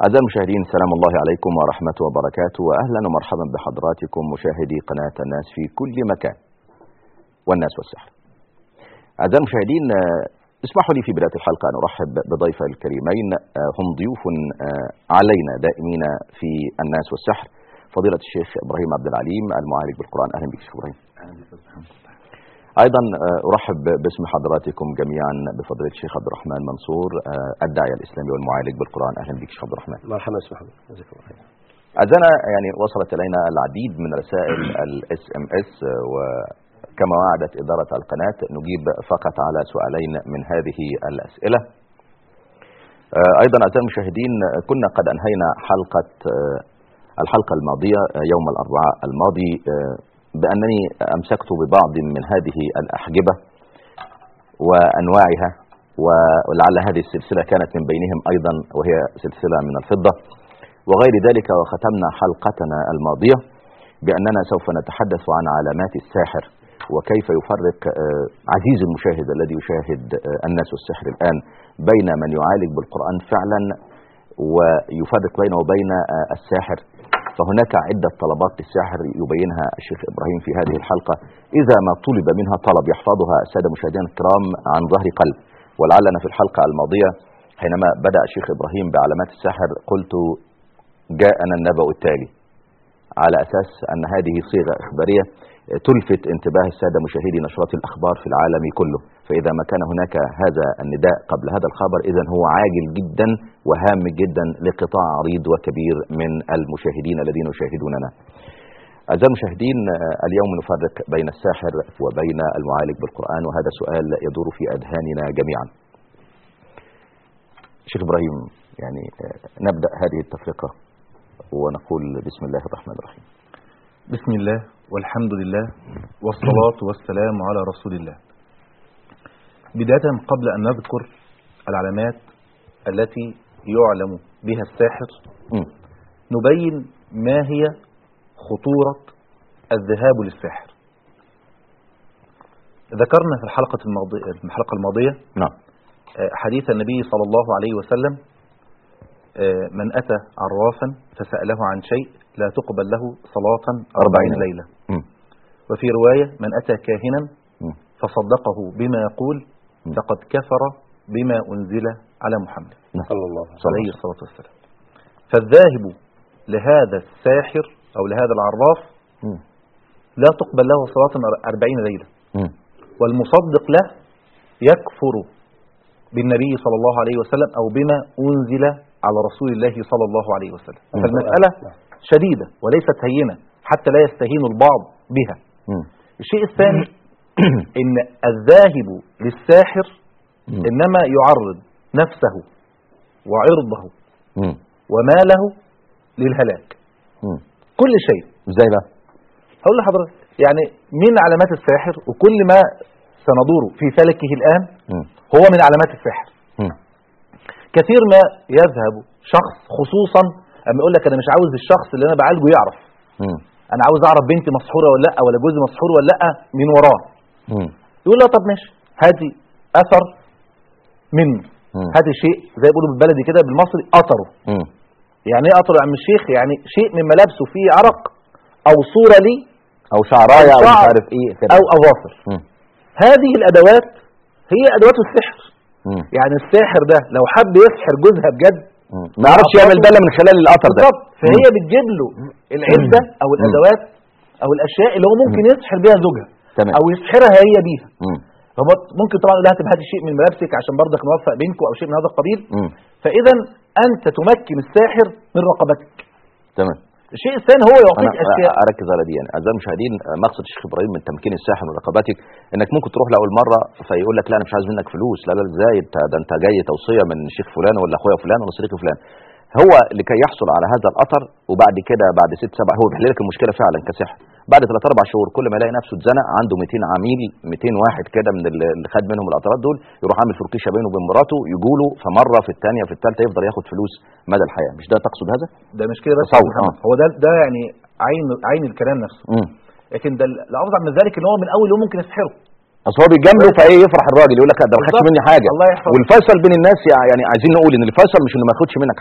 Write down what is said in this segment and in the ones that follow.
أعزائي المشاهدين سلام الله عليكم ورحمته وبركاته وأهلا ومرحبا بحضراتكم مشاهدي قناة الناس في كل مكان والناس والسحر أعزائي المشاهدين آه، اسمحوا لي في بداية الحلقة أن أرحب بضيفي الكريمين آه، هم ضيوف آه، علينا دائمين في الناس والسحر فضيلة الشيخ إبراهيم عبد العليم المعالج بالقرآن أهلا بك شيخ إبراهيم ايضا آه، ارحب باسم حضراتكم جميعا بفضيله الشيخ عبد الرحمن منصور آه، الداعيه الاسلامي والمعالج بالقران اهلا بك شيخ عبد الرحمن مرحبا اسمح جزاك الله خير اعزائنا يعني وصلت الينا العديد من رسائل الاس ام اس وكما وعدت اداره القناه نجيب فقط على سؤالين من هذه الاسئله آه، ايضا اعزائي المشاهدين آه، كنا قد انهينا حلقه آه، الحلقه الماضيه آه، يوم الاربعاء الماضي آه، بانني امسكت ببعض من هذه الاحجبه وانواعها ولعل هذه السلسله كانت من بينهم ايضا وهي سلسله من الفضه وغير ذلك وختمنا حلقتنا الماضيه باننا سوف نتحدث عن علامات الساحر وكيف يفرق آه، عزيز المشاهد الذي يشاهد آه، الناس والسحر الان بين من يعالج بالقران فعلا ويفرق بينه وبين آه، الساحر فهناك عدة طلبات للساحر يبينها الشيخ إبراهيم في هذه الحلقة إذا ما طلب منها طلب يحفظها السادة مشاهدينا الكرام عن ظهر قلب ولعلنا في الحلقة الماضية حينما بدأ الشيخ إبراهيم بعلامات الساحر قلت جاءنا النبأ التالي على أساس أن هذه صيغة إخبارية تلفت انتباه السادة مشاهدي نشرات الأخبار في العالم كله فإذا ما كان هناك هذا النداء قبل هذا الخبر إذا هو عاجل جدا وهام جدا لقطاع عريض وكبير من المشاهدين الذين يشاهدوننا أعزائي المشاهدين آه، اليوم نفرق بين الساحر وبين المعالج بالقرآن وهذا سؤال يدور في أذهاننا جميعا شيخ إبراهيم يعني آه، نبدأ هذه التفرقة ونقول بسم الله الرحمن الرحيم بسم الله والحمد لله والصلاة والسلام على رسول الله بداية قبل أن نذكر العلامات التي يعلم بها الساحر مم. نبين ما هي خطورة الذهاب للساحر ذكرنا في الحلقة الماضية, في الحلقة الماضية نعم آه، حديث النبي صلى الله عليه وسلم آه، من أتى عرافا فسأله عن شيء لا تقبل له صلاة أربعين ليلة مم. وفي رواية من أتى كاهنا مم. فصدقه بما يقول م. فقد كفر بما أنزل على محمد نعم. صلى الله عليه عليه الصلاة والسلام فالذاهب لهذا الساحر أو لهذا العراف مم. لا تقبل له صلاة أربعين ليلة مم. والمصدق له يكفر بالنبي صلى الله عليه وسلم أو بما أنزل على رسول الله صلى الله عليه وسلم م. فالمسألة شديدة وليست هينة حتى لا يستهين البعض بها مم. الشيء الثاني ان الذاهب للساحر مم. انما يعرض نفسه وعرضه مم. وماله للهلاك مم. كل شيء ازاي بقى؟ هقول لحضرتك يعني من علامات الساحر وكل ما سندور في فلكه الان مم. هو من علامات الساحر مم. كثير ما يذهب شخص خصوصا اما يقول لك انا مش عاوز الشخص اللي انا بعالجه يعرف مم. انا عاوز اعرف بنتي مسحوره ولا لا ولا جوزي مسحور ولا لا من وراه مم. يقول لا طب ماشي هاتي اثر منه مم. هاتي شيء زي بيقولوا بالبلدي كده بالمصري اثره مم. يعني ايه اثره يا عم الشيخ يعني شيء من ملابسه فيه عرق او صوره لي او شعرايه او مش شعر عارف ايه كده او اظافر مم. هذه الادوات هي ادوات السحر مم. يعني الساحر ده لو حب يسحر جوزها بجد مم. ما يعرفش يعمل ده إلا من خلال الاثر ده بالظبط فهي بتجيب له العده او الادوات او الاشياء اللي هو ممكن يسحر بيها زوجها تمام او يسحرها هي بيها مم. هو ممكن طبعا يقول لها طب هاتي شيء من ملابسك عشان برضك نوفق بينكم او شيء من هذا القبيل مم. فاذا انت تمكن الساحر من رقبتك تمام الشيء الثاني هو انا يعطيك اشياء اركز على دي يعني اعزائي المشاهدين آه، مقصد الشيخ ابراهيم من تمكين الساحر من رقبتك انك ممكن تروح لاول مره فيقول لك لا انا مش عايز منك فلوس لا لا ازاي انت ده انت جاي توصيه من الشيخ فلان ولا اخويا فلان ولا صديقي فلان هو لكي يحصل على هذا الاثر وبعد كده بعد ست سبع هو بيحل لك المشكله فعلا كسحر بعد ثلاث اربع شهور كل ما يلاقي نفسه اتزنق عنده 200 عميل 200 واحد كده من اللي خد منهم الاثارات دول يروح عامل فركيشه بينه وبين مراته يقولوا فمره في الثانيه في الثالثه يفضل ياخد فلوس مدى الحياه مش ده تقصد هذا؟ ده مش كده بس تصور، يا محمد. آه. هو ده ده يعني عين عين الكلام نفسه امم لكن ده الافضل من ذلك ان هو من اول يوم ممكن يسحره اصل هو بيجامله فايه يفرح الراجل يقول لك لا ده ما خدش بالظبط. مني حاجه الله يحفظك. والفيصل بين الناس يعني عايزين نقول ان الفيصل مش انه ما ياخدش منك حاجه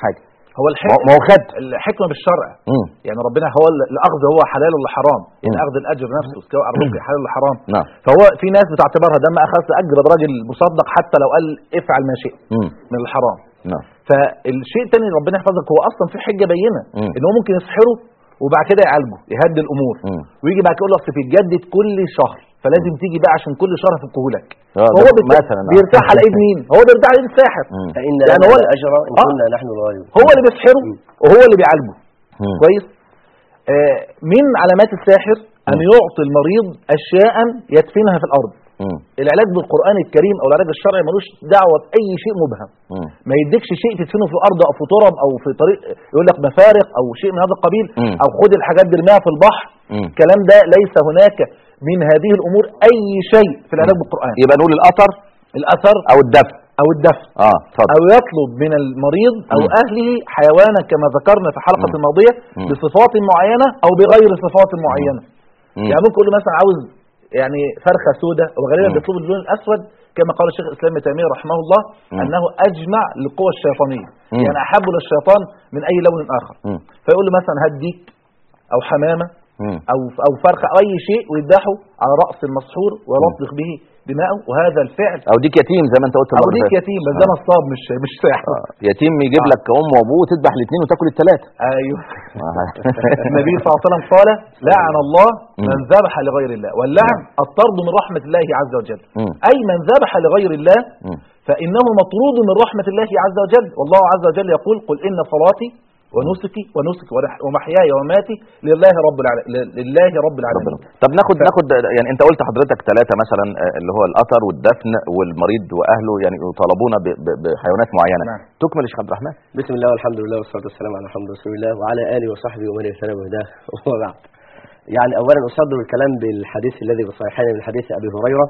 هو ما الحكمه ما هو خد الحكمه بالشرع مم. يعني ربنا هو ال- الاخذ هو حلال ولا حرام يعني مم. اخذ الاجر نفسه سواء الرزق حلال ولا حرام نعم فهو في ناس بتعتبرها ده ما اخذت اجر ده راجل مصدق حتى لو قال افعل ما شئت مم. من الحرام نعم فالشيء الثاني ربنا يحفظك هو اصلا في حجه بينه مم. ان هو ممكن يسحره وبعد كده يعالجه يهدي الامور مم. ويجي بعد كده يقول له اصل بيتجدد كل شهر فلازم تيجي بقى عشان كل شهر افكهولك آه، هو ده بت- مثلا آه. بيرتاح على ايد مين؟ هو بيرتاح على ايد الساحر مم. فإن يعني لنا هو أجر إن آه. كنا نحن الغالبون هو اللي بيسحره وهو اللي بيعالجه مم. كويس آه من علامات الساحر ان مم. يعطي المريض اشياء يدفنها في الارض مم. العلاج بالقران الكريم او العلاج الشرعي ملوش دعوه باي شيء مبهم مم. ما يديكش شيء تدفنه في الارض او في تراب او في طريق يقول لك مفارق او شيء من هذا القبيل مم. او خد الحاجات دي ارميها في البحر مم. الكلام ده ليس هناك من هذه الامور اي شيء في العلاج بالقران يبقى نقول القطر الاثر او الدفن او الدفن اه اتفضل او يطلب من المريض او مم. اهله حيوانا كما ذكرنا في الحلقه مم. الماضيه مم. بصفات معينه او بغير صفات معينه مم. يعني ممكن يقول له مثلا عاوز يعني فرخه سوداء وغالبا مم. بيطلبوا اللون الاسود كما قال الشيخ الاسلام ابن تيميه رحمه الله مم. انه اجمع للقوى الشيطانيه مم. يعني احب للشيطان من اي لون اخر مم. فيقول له مثلا هات ديك او حمامه مم. او او فرخه او اي شيء ويذبحه على راس المسحور ويلطخ به دماءه وهذا الفعل او ديك يتيم زي ما انت قلت او المرة اللي ديك فاتت. يتيم بس ده آه. نصاب مش مش ساحر آه. يتيم يجيب آه. لك ام وابوه وتذبح الاثنين وتاكل الثلاثه ايوه النبي صلى الله عليه وسلم قال لعن الله من ذبح لغير الله واللعن الطرد من رحمة الله عز وجل مم. أي من ذبح لغير الله مم. فإنه مطرود من رحمة الله عز وجل والله عز وجل يقول قل إن صلاتي ونسكي ونسكي ورح- ومحياي ومماتي لله رب العالمين لله رب العالمين ربنا. طب ناخد ناخد يعني انت قلت حضرتك ثلاثه مثلا آه، اللي هو القطر والدفن والمريض واهله يعني يطالبون ب- ب- بحيوانات معينه نعم. تكمل يا شيخ عبد الرحمن بسم الله والحمد لله والصلاة والسلام على محمد رسول الله وعلى آله وصحبه ومن اهتدى بهداه وبعد يعني أولا أصدر الكلام بالحديث الذي في الصحيحين من حديث أبي هريرة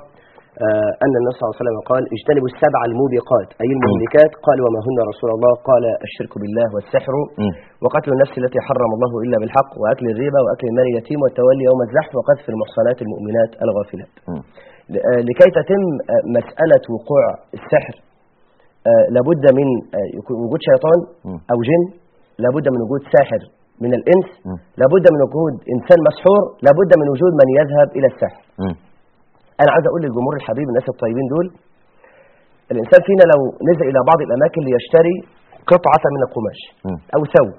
آه أن النبي صلى الله عليه وسلم قال اجتنبوا السبع الموبقات أي المهلكات قال وما هن رسول الله قال الشرك بالله والسحر مم. وقتل النفس التي حرم الله إلا بالحق وأكل الربا وأكل المال اليتيم والتولي يوم الزحف وقذف المحصنات المؤمنات الغافلات مم. ل- آه، لكي تتم آه، مسألة وقوع السحر آه، لابد من آه، يكون وجود شيطان مم. أو جن لابد من وجود ساحر من الإنس مم. لابد من وجود إنسان مسحور لابد من وجود من يذهب إلى السحر مم. أنا عايز أقول للجمهور الحبيب الناس الطيبين دول الإنسان فينا لو نزل إلى بعض الأماكن ليشتري قطعة من القماش مم. أو ثوب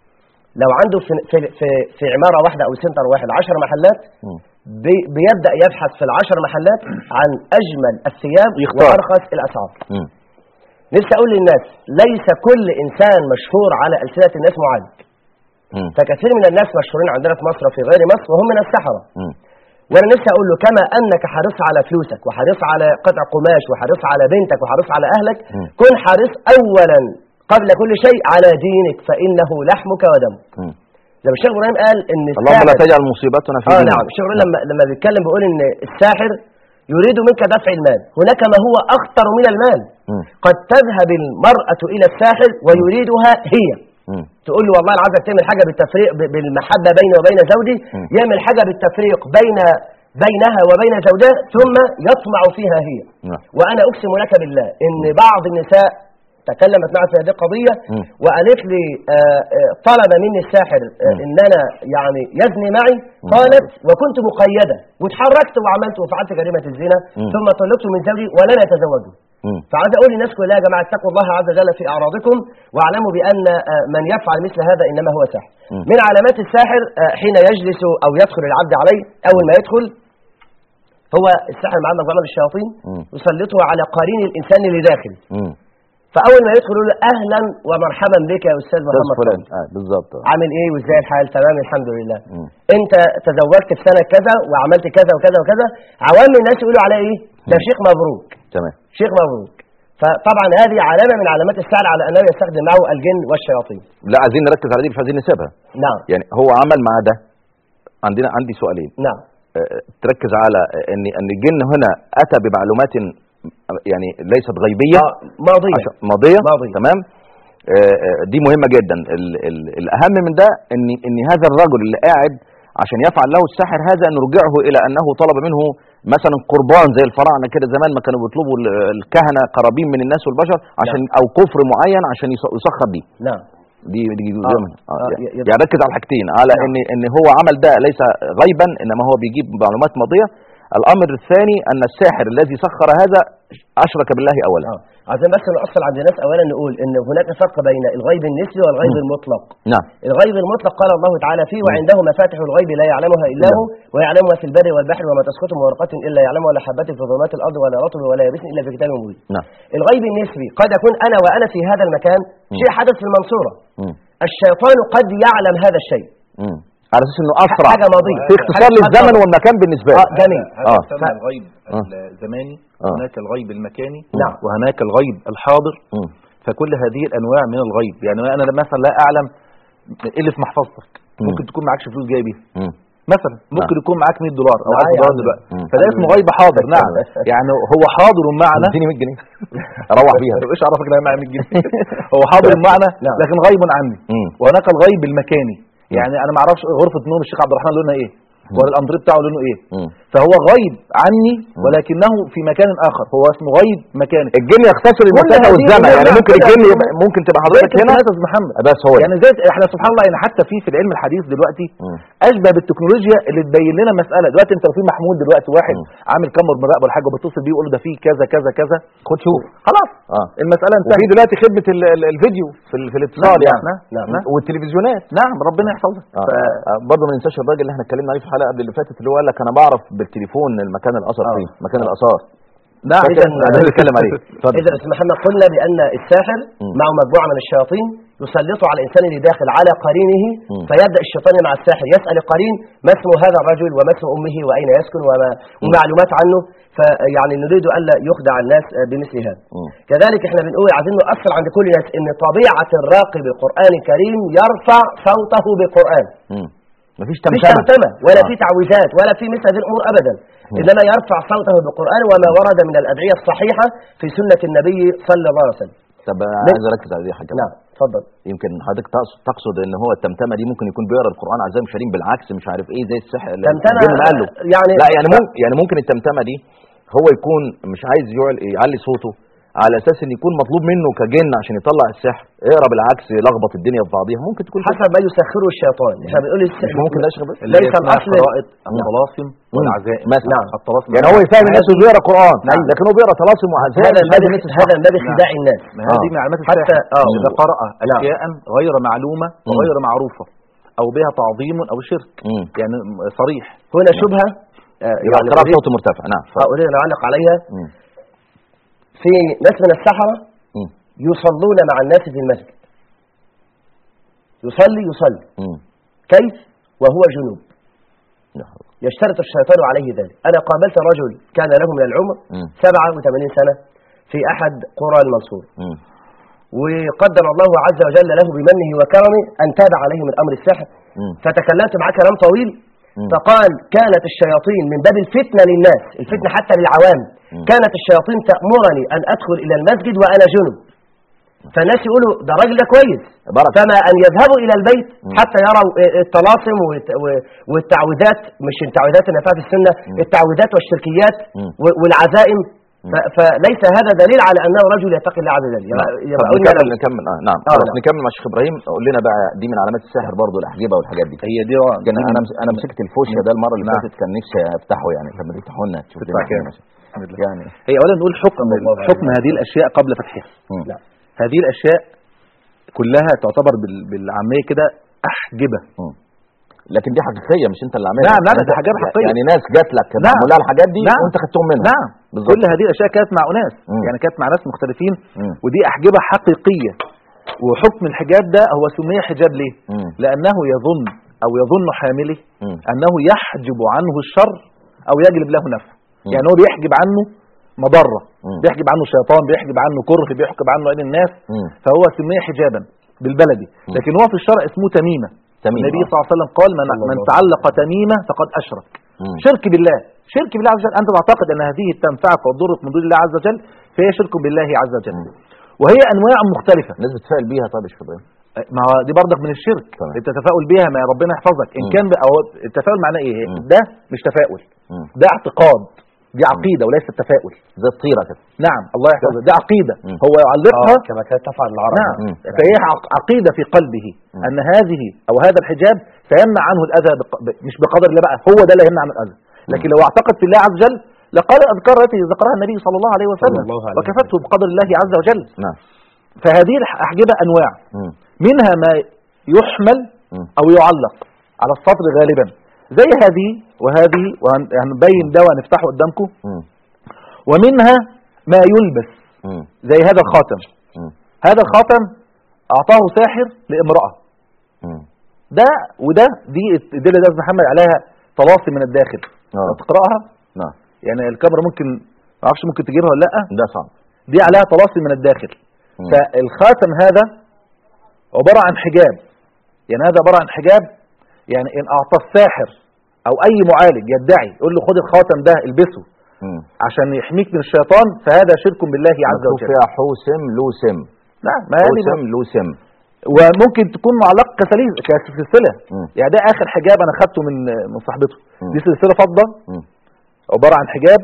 لو عنده في, في, في, في عمارة واحدة أو سنتر واحد عشر محلات مم. بي- بيبدأ يبحث في العشر محلات عن أجمل الثياب يختار. وأرخص الأسعار مم. نفسي أقول للناس ليس كل إنسان مشهور على ألسنة الناس معالج مم. فكثير من الناس مشهورين عندنا في مصر وفي غير مصر وهم من السحرة مم. وانا نفسي اقول له كما انك حريص على فلوسك وحريص على قطع قماش وحريص على بنتك وحريص على اهلك مم. كن حريص اولا قبل كل شيء على دينك فانه لحمك ودمك مم. زي ما الشيخ ابراهيم قال ان اللهم لا الساحر تجعل مصيبتنا في اه ديننا. نعم الشيخ ابراهيم لما لما بيتكلم بيقول ان الساحر يريد منك دفع المال هناك ما هو اخطر من المال مم. قد تذهب المراه الى الساحر ويريدها هي مم. تقول له والله انا عايزك تعمل حاجه بالتفريق ب- بالمحبه بيني وبين زوجي مم. يعمل حاجه بالتفريق بين بينها وبين زوجها ثم يطمع فيها هي نعم. وانا اقسم لك بالله ان بعض النساء تكلمت معي في هذه القضيه مم. وقالت لي آه، آه، طلب مني الساحر آه، مم. ان انا يعني يزني معي قالت وكنت مقيده واتحركت وعملت وفعلت جريمه الزنا مم. ثم طلقت من زوجي ولن اتزوجه مم. فعايز اقول للناس كلها يا جماعه اتقوا الله عز وجل في اعراضكم واعلموا بان آه، من يفعل مثل هذا انما هو ساحر. مم. من علامات الساحر آه، حين يجلس او يدخل العبد عليه اول ما يدخل هو الساحر معاه مجموعه من الشياطين مم. يسلطه على قرين الانسان اللي داخل مم. فاول ما يدخل يقول له اهلا ومرحبا بك يا استاذ استاذ محمد فلان فلان. اه بالظبط آه. عامل ايه وازاي الحال تمام الحمد لله مم. انت تزوجت في سنه كذا وعملت كذا وكذا وكذا عوام الناس يقولوا عليه ايه ده شيخ مبروك تمام شيخ مبروك فطبعا هذه علامة من علامات السحر على أنه يستخدم معه الجن والشياطين لا عايزين نركز على دي مش عايزين نسيبها نعم يعني هو عمل مع ده عندنا عندي سؤالين نعم آه، تركز على ان ان الجن هنا اتى بمعلومات يعني ليست غيبيه آه، ماضية عشان- ماضيه ماضية. تمام آه، آه، دي مهمه جدا ال ال الاهم من ده ان ان هذا الرجل اللي قاعد عشان يفعل له الساحر هذا نرجعه الى انه طلب منه مثلا قربان زي الفراعنه كده زمان ما كانوا بيطلبوا ال- الكهنه قرابين من الناس والبشر عشان او كفر معين عشان يس- يسخر بيه نعم دي دي آه. جزء منها. آه. آه، يعني- ي- ي- يعني ركز على الحاجتين على نعم. ان ان هو عمل ده ليس غيبا انما هو بيجيب معلومات ماضيه الامر الثاني ان الساحر الذي سخر هذا اشرك بالله اولا اه عايزين بس نأصل عند الناس اولا نقول ان هناك فرق بين الغيب النسبي والغيب مم. المطلق نعم الغيب المطلق قال الله تعالى فيه وعنده مفاتح الغيب لا يعلمها الا هو ويعلم ما في البر والبحر وما تسقط من ورقة الا يعلمها ولا حبة في ظلمات الارض ولا رطب ولا يابس الا في كتاب مبين نعم الغيب النسبي قد يكون انا وانا في هذا المكان شيء حدث في المنصورة مم. الشيطان قد يعلم هذا الشيء مم. على اساس انه اسرع حاجة ماضية في اختصار حاجة للزمن ماضية. والمكان بالنسبه اه له جميل هذا آه. يسمى الغيب آه. الزماني آه. هناك الغيب المكاني نعم. وهناك الغيب الحاضر مم. فكل هذه الانواع من الغيب يعني انا مثلا لا اعلم ايه اللي في محفظتك مم. ممكن تكون معكش فلوس جاي بيها مم. مثلا ممكن يكون معاك 100 دولار او معايا 1000 دولار عم. دلوقتي مم. فده اسمه غيب حاضر نعم يعني هو حاضر معنا اديني 100 جنيه اروح بيها ايش عرفك ان انا معايا 100 جنيه هو حاضر معنا نعم. لكن غيب عني مم. وهناك الغيب المكاني يعني انا ما اعرفش غرفه نوم الشيخ عبد الرحمن لونها ايه ولا الامضري بتاعه لونه ايه مم. فهو غيب عني ولكنه في مكان اخر هو اسمه غيب مكاني الجن يختصر المسافه هذه والزمن الأمور يعني ممكن كده الجن أمور- يبقى- ممكن تبقى حضرتك زي هنا استاذ محمد بس هو يعني زي احنا سبحان الله يعني حتى في في العلم الحديث دلوقتي مم. اشبه بالتكنولوجيا اللي تبين لنا مساله دلوقتي انت لو في محمود دلوقتي واحد مم. عامل كاميرا مراقبه ولا حاجه وبتصل بيه يقول له ده في كذا كذا كذا خد شوف خلاص اه المساله وفي انتهت دلوقتي خدمه ال- ال- الفيديو في, ال- في الاتصال نعم، يعني نعم، نعم، نعم. والتلفزيونات نعم ربنا يحفظك آه. ف- آه. برضه ما ننساش الراجل اللي احنا اتكلمنا عليه في الحلقه قبل اللي فاتت اللي هو قال لك انا بعرف بالتليفون المكان الاثر آه. فين مكان الاثار نعم فاكر؟ إذن- ده اللي بنتكلم عليه اتفضل. إذا أستاذ محمد قلنا بأن الساحر مم. مع مجموعة من الشياطين يسلطوا على الإنسان اللي داخل على قرينه مم. فيبدأ الشيطان مع الساحر يسأل القرين ما اسم هذا الرجل وما اسم أمه وأين يسكن وما ومعلومات عنه فيعني نريد ألا يخدع الناس بمثل هذا مم. كذلك احنا بنقول عايزين نؤصل عند كل الناس ان طبيعة الراقب القرآن الكريم يرفع صوته بالقرآن مم. مفيش مش تمثيل تمتمة ولا آه. في تعويذات ولا في مثل هذه الأمور أبدا إنما يرفع صوته بالقرآن وما ورد من الأدعية الصحيحة في سنة النبي صلى الله عليه وسلم طب لا. عايز اركز على دي حاجه نعم تفضل يمكن حضرتك تقصد, تقصد ان هو التمتمه دي ممكن يكون بيقرا القران اعزائي المشاهدين بالعكس مش عارف ايه زي السحر اللي تمتمة الجن قال له يعني لا يعني ممكن يعني ممكن التمتمه دي هو يكون مش عايز يعل- يعلي صوته على اساس ان يكون مطلوب منه كجن عشان يطلع السحر اقرا بالعكس لخبط الدنيا في بعضيها ممكن تكون حسب ما يسخره الشيطان احنا بنقول مش السحر ممكن ده شغل اللي ليس هي اسمها الأصل قراءة الطلاسم والعزائم مثلا نعم. الطلاسم يعني هو يفهم الناس انه بيقرا قران نعم. لكن هو بيقرا طلاسم وعزائم هذا مش عايز الذي الناس تسمع. هذا الذي نعم. خداع الناس ما هذه آه. من علامات حتى- السحر آه. إذا قرأ نعم. أشياء غير معلومة وغير معروفة أو بها تعظيم أو شرك مم. يعني صريح هنا شبهة آه، يبقى يعني قراءه أريد- صوته مرتفع نعم آه، أريد أن أعلق عليها مم. في ناس من السحرة مم. يصلون مع الناس في المسجد يصلي يصلي مم. كيف وهو جنوب لا. يشترط الشيطان عليه ذلك أنا قابلت رجل كان له من العمر مم. 87 سنة في أحد قرى المنصور مم. وقدر الله عز وجل له بمنه وكرمه أن تاب عليه من أمر السحر مم. فتكلمت معاه كلام طويل مم. فقال كانت الشياطين من باب الفتنة للناس الفتنة حتى للعوام مم. كانت الشياطين تأمرني أن أدخل إلى المسجد وأنا جنب فالناس يقولوا ده راجل ده كويس بركة. فما أن يذهبوا إلى البيت مم. حتى يروا الطلاسم والت- و- والتعويذات مش التعويذات اللي فيها في السنة التعويذات والشركيات مم. و- والعزائم ف- فليس هذا دليل على أنه رجل يتقي الله عز وجل يبقى- طب يبقى قلنا نكمل لو- نكمل آه نعم آه، خلاص نعم. نكمل مع الشيخ ابراهيم قول لنا بقى دي من علامات السحر برضه الاحجبه والحاجات دي هي دي كان انا مس- انا مسكت الفوشيا ده المره اللي نعم. فاتت كان نفسي افتحه يعني طب ما تفتحوا لنا تشوف تدفع لنا كام؟ حاجة. يعني هي أولا نقول حكم الله عليه حكم هذه الأشياء قبل فتحها مم. نعم. هذه الأشياء كلها تعتبر بال- بالعامية كده أحجبة مم. لكن دي حقيقيه مش انت اللي عاملها نعم، نعم، يعني دي حاجات حقيقية. يعني ناس جات لك كانت نعم. معموله الحاجات دي نعم. وانت خدتهم منها نعم بالظبط. كل هذه الأشياء كانت مع أناس مم. يعني كانت مع ناس مختلفين مم. ودي أحجبة حقيقية وحكم الحجاب ده هو سمي حجاب ليه مم. لأنه يظن أو يظن حامله مم. أنه يحجب عنه الشر أو يجلب له نفع مم. يعني هو بيحجب عنه مضرة مم. بيحجب عنه شيطان بيحجب عنه كره بيحجب عنه عين الناس مم. فهو سميه حجابا بالبلدي لكن هو في الشرع اسمه تميمة تميمة. النبي صلى الله عليه وسلم قال من, صلى الله من عليه تعلق تميمة فقد أشرك مم. شرك بالله شرك بالله عز وجل أنت تعتقد أن هذه تنفعك وتضرك من دون الله عز وجل فهي شرك بالله عز وجل مم. وهي أنواع مختلفة الناس بتتفائل بيها طب يا شيخ ابراهيم ما هو دي برضك من الشرك تمام. التفاؤل بها ما ربنا يحفظك ان مم. كان بقى هو التفاؤل معناه ايه مم. ده مش تفاؤل مم. ده اعتقاد دي عقيده وليس تفاؤل زي الطيره كده نعم الله يحفظه دي عقيده مم. هو يعلقها آه، كما كانت تفعل العرب نعم مم. فهي عق- عقيده في قلبه مم. ان هذه او هذا الحجاب سيمنع عنه الاذى بق... ب... مش بقدر الله بقى هو ده اللي يمنع عنه الاذى لكن لو اعتقد في الله عز وجل لقال الاذكار التي ذكرها النبي صلى الله عليه وسلم صلى الله عليه وكفته بقدر الله عز وجل نعم فهذه الأحجبة أنواع مم. منها ما يحمل مم. أو يعلق على السطر غالبا زي هذه وهذه وهنبين ده وهنفتحه قدامكم مم. ومنها ما يلبس مم. زي هذا الخاتم مم. هذا الخاتم أعطاه ساحر لامرأة مم. ده وده دي الدلة ده محمد عليها طلاسم من الداخل آه. لو تقرأها نعم يعني الكاميرا ممكن ما اعرفش ممكن تجيبها ولا لا ده صعب دي عليها طلاسم من الداخل مم. فالخاتم هذا عبارة عن حجاب يعني هذا عبارة عن حجاب يعني إن أعطى الساحر أو أي معالج يدعي يقول له خد الخاتم ده البسه مم. عشان يحميك من الشيطان فهذا شرك بالله عز مكتوب وجل فيها حوسم لوسم نعم ما هذه حوسم لوسم وممكن تكون معلق كسليس كسلسلة مم. يعني ده آخر حجاب أنا خدته من من صاحبته مم. دي سلسلة فضة مم. عبارة عن حجاب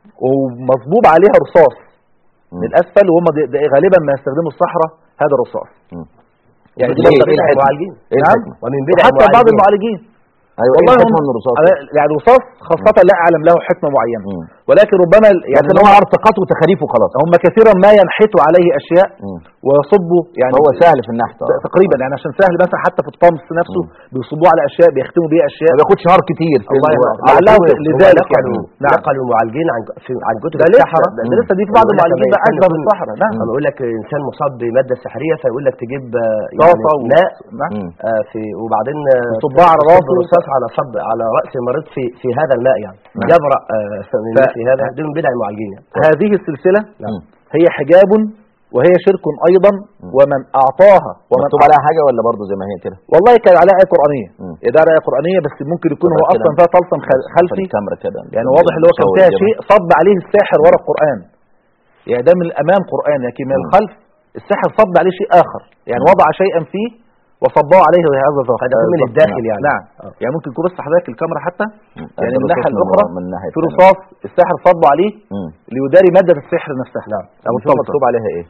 ومصبوب عليها رصاص مم. من الأسفل وهم ده- ده غالبا ما يستخدموا الصحراء هذا الرصاص مم. يعني دي ليه؟ برضه إيه بدعة الحكمة؟ المعالجين ايه نعم. الحكمة؟ ومن بدع وحتى بعض المعالجين. المعالجين ايوه والله ايه هم- الحكمة من الرصاص على- يعني رصاص خاصة لا أعلم له حكمة معينة مم. ولكن ربما ال- يعني لكن هو ارتقاته وتخاريفه خلاص هم كثيرا ما ينحتوا عليه أشياء مم. ويصبوا يعني هو سهل في النحت آه. تقريبا يعني عشان سهل مثلا حتى في الطمس نفسه بيصبوه على أشياء بيختموا بيه أشياء ما بياخدش نار كتير في الله ال- ينور. على لعله طول. لذلك هم يعني نقلوا نعم نقلوا المعالجين عن في عن كتب ده لسه السحرة ده ده لسه دي في بعض يقول لك المعالجين لما بقى يكون أشبه يكون- بالصحراء نعم لما يقول لك انسان مصاب بماده سحريه فيقول لك تجيب آه، طاسة يعني و- ماء نعم مم. آه، في وبعدين آه، وصبها على تصب راسه. الرصاص على صب على راس المريض في في هذا الماء يعني نعم. يبرأ آه، من ف- مثل هذا دي من بدع المعالجين يعني هذه السلسلة مم. هي حجاب وهي شرك أيضا ومن أعطاها ومن مكتوب عليها حاجة ولا برضه زي ما هي كده والله كان عليها آية قرآنية مم. ده عليها آية قرآنية بس ممكن يكون هو طبعا كده. أصلا فيها طلسم خل- في خلفي الكاميرا كده يعني واضح اللي هو كان المصور فيها يجيبها. شيء صب عليه الساحر ورا القرآن يعني ده من الأمام قرآن لكن من مم. الخلف الساحر صب عليه شيء آخر يعني وضع شيئا فيه وصباه عليه هذا الظهر هذا من الداخل يعني نعم آه. يعني ممكن تكون بس حضرتك الكاميرا حتى مم. يعني ده من الناحية رصاص الأخرى من الناحية في التانية. رصاص الساحر صبه عليه مم. ليداري مادة السحر نفسها نعم أو نشوف الطلسم مكتوب عليها ايه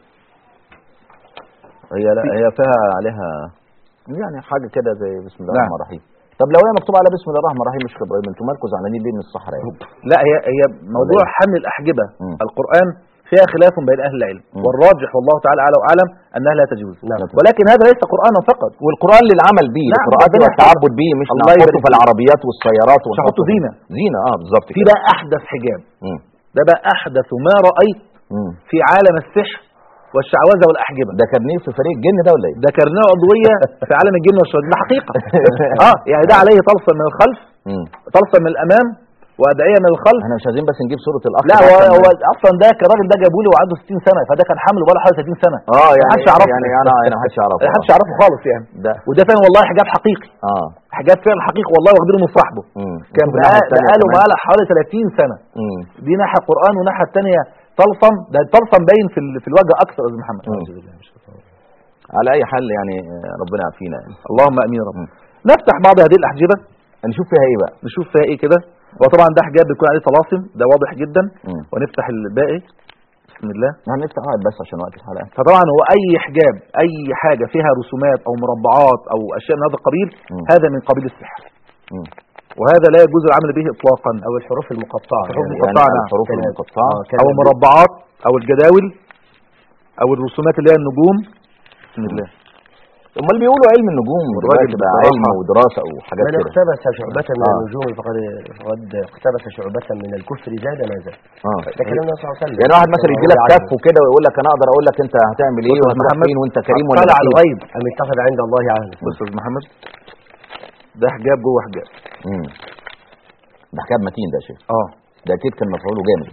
هي لا هي فيها عليها يعني حاجة كده زي بسم الله نعم. الرحمن الرحيم طب لو هي مكتوب على بسم الله الرحمن الرحيم مش خبرين انتوا مالكم زعلانين ليه من الصحراء يعني لا هي هي موضوع ولا حمل الأحجبة مم. القرآن فيها خلاف بين أهل العلم مم. والراجح والله تعالى أعلى وأعلم أنها لا تجوز لا تجوز. ولكن هذا ليس قرآنا فقط والقرآن للعمل به نعم، القراءات ربنا والتعبد به مش الله نحطه يبارك في العربيات والسيارات مش هحطه ونحطه- زينة. زينة اه بالظبط في كده بقى أحدث حجاب مم. ده بقى أحدث ما رأيت مم. في عالم السحر والشعوذة والأحجبة ده كرنيه في فريق الجن ده ولا ايه؟ ده كرنيه عضوية في عالم الجن والشياطين ده حقيقة اه يعني ده عليه طلسم من الخلف مم. طلسم من الأمام وأدعية من الخلف احنا مش عايزين بس نجيب صورة الأخ لا ده هو, عشان- هو اصلا ده كان الراجل ده جابوا له وعنده 60 سنه فده كان حامل بقى حوالي 30 سنه اه يعني محدش يعرفه. يعني انا انا محدش يعرفه ما حدش يعرفه خالص يعني ده وده فعلا والله حجاب حقيقي اه حجاب فعلا حقيقي والله واخدينه من صاحبه مم. كان شوف الناحية بقى- التانية بقاله كمان. بقاله حوالي 30 سنه مم. دي ناحيه قران والناحيه الثانيه طلسم ده الطلسم باين في ال- في الوجه اكثر يا استاذ محمد مم. على اي حل يعني آه، ربنا يعافينا يعني اللهم امين يا رب مم. نفتح بعض هذه الاحجبه نشوف فيها ايه بقى نشوف فيها ايه كده وطبعا ده حجاب بيكون عليه طلاسم ده واضح جدا مم. ونفتح الباقي بسم الله يعني نفتح واحد بس عشان وقت الحلقة فطبعا هو اي حجاب اي حاجه فيها رسومات او مربعات او اشياء من هذا القبيل مم. هذا من قبيل السحر مم. وهذا لا يجوز العمل به اطلاقا او الحروف المقطعه الحروف يعني المقطعة. يعني نعم. الحروف كان- المقطعة آه، كان او المربعات او الجداول او الرسومات اللي هي النجوم بسم الله امال بيقولوا علم النجوم والراجل دلوقتي بقى بصراحة علم ودراسة وحاجات من كده اقتبس شعبة من آه. النجوم فقد فقد اقتبس شعبة من الكفر زاد ما زاد اه ده كلام النبي صلى الله عليه وسلم يعني واحد مثلا يدي لك الله كف وكده ويقول لك انا اقدر اقول لك انت هتعمل ايه بص يا وهتروح محمد، فين وانت كريم ولا اطلع بخيل. الغيب ام اتخذ عند الله عهدا بص يا استاذ محمد ده حجاب جوه حجاب مم. ده حكايه متين ده يا شيخ اه ده اكيد كان مفعوله جامد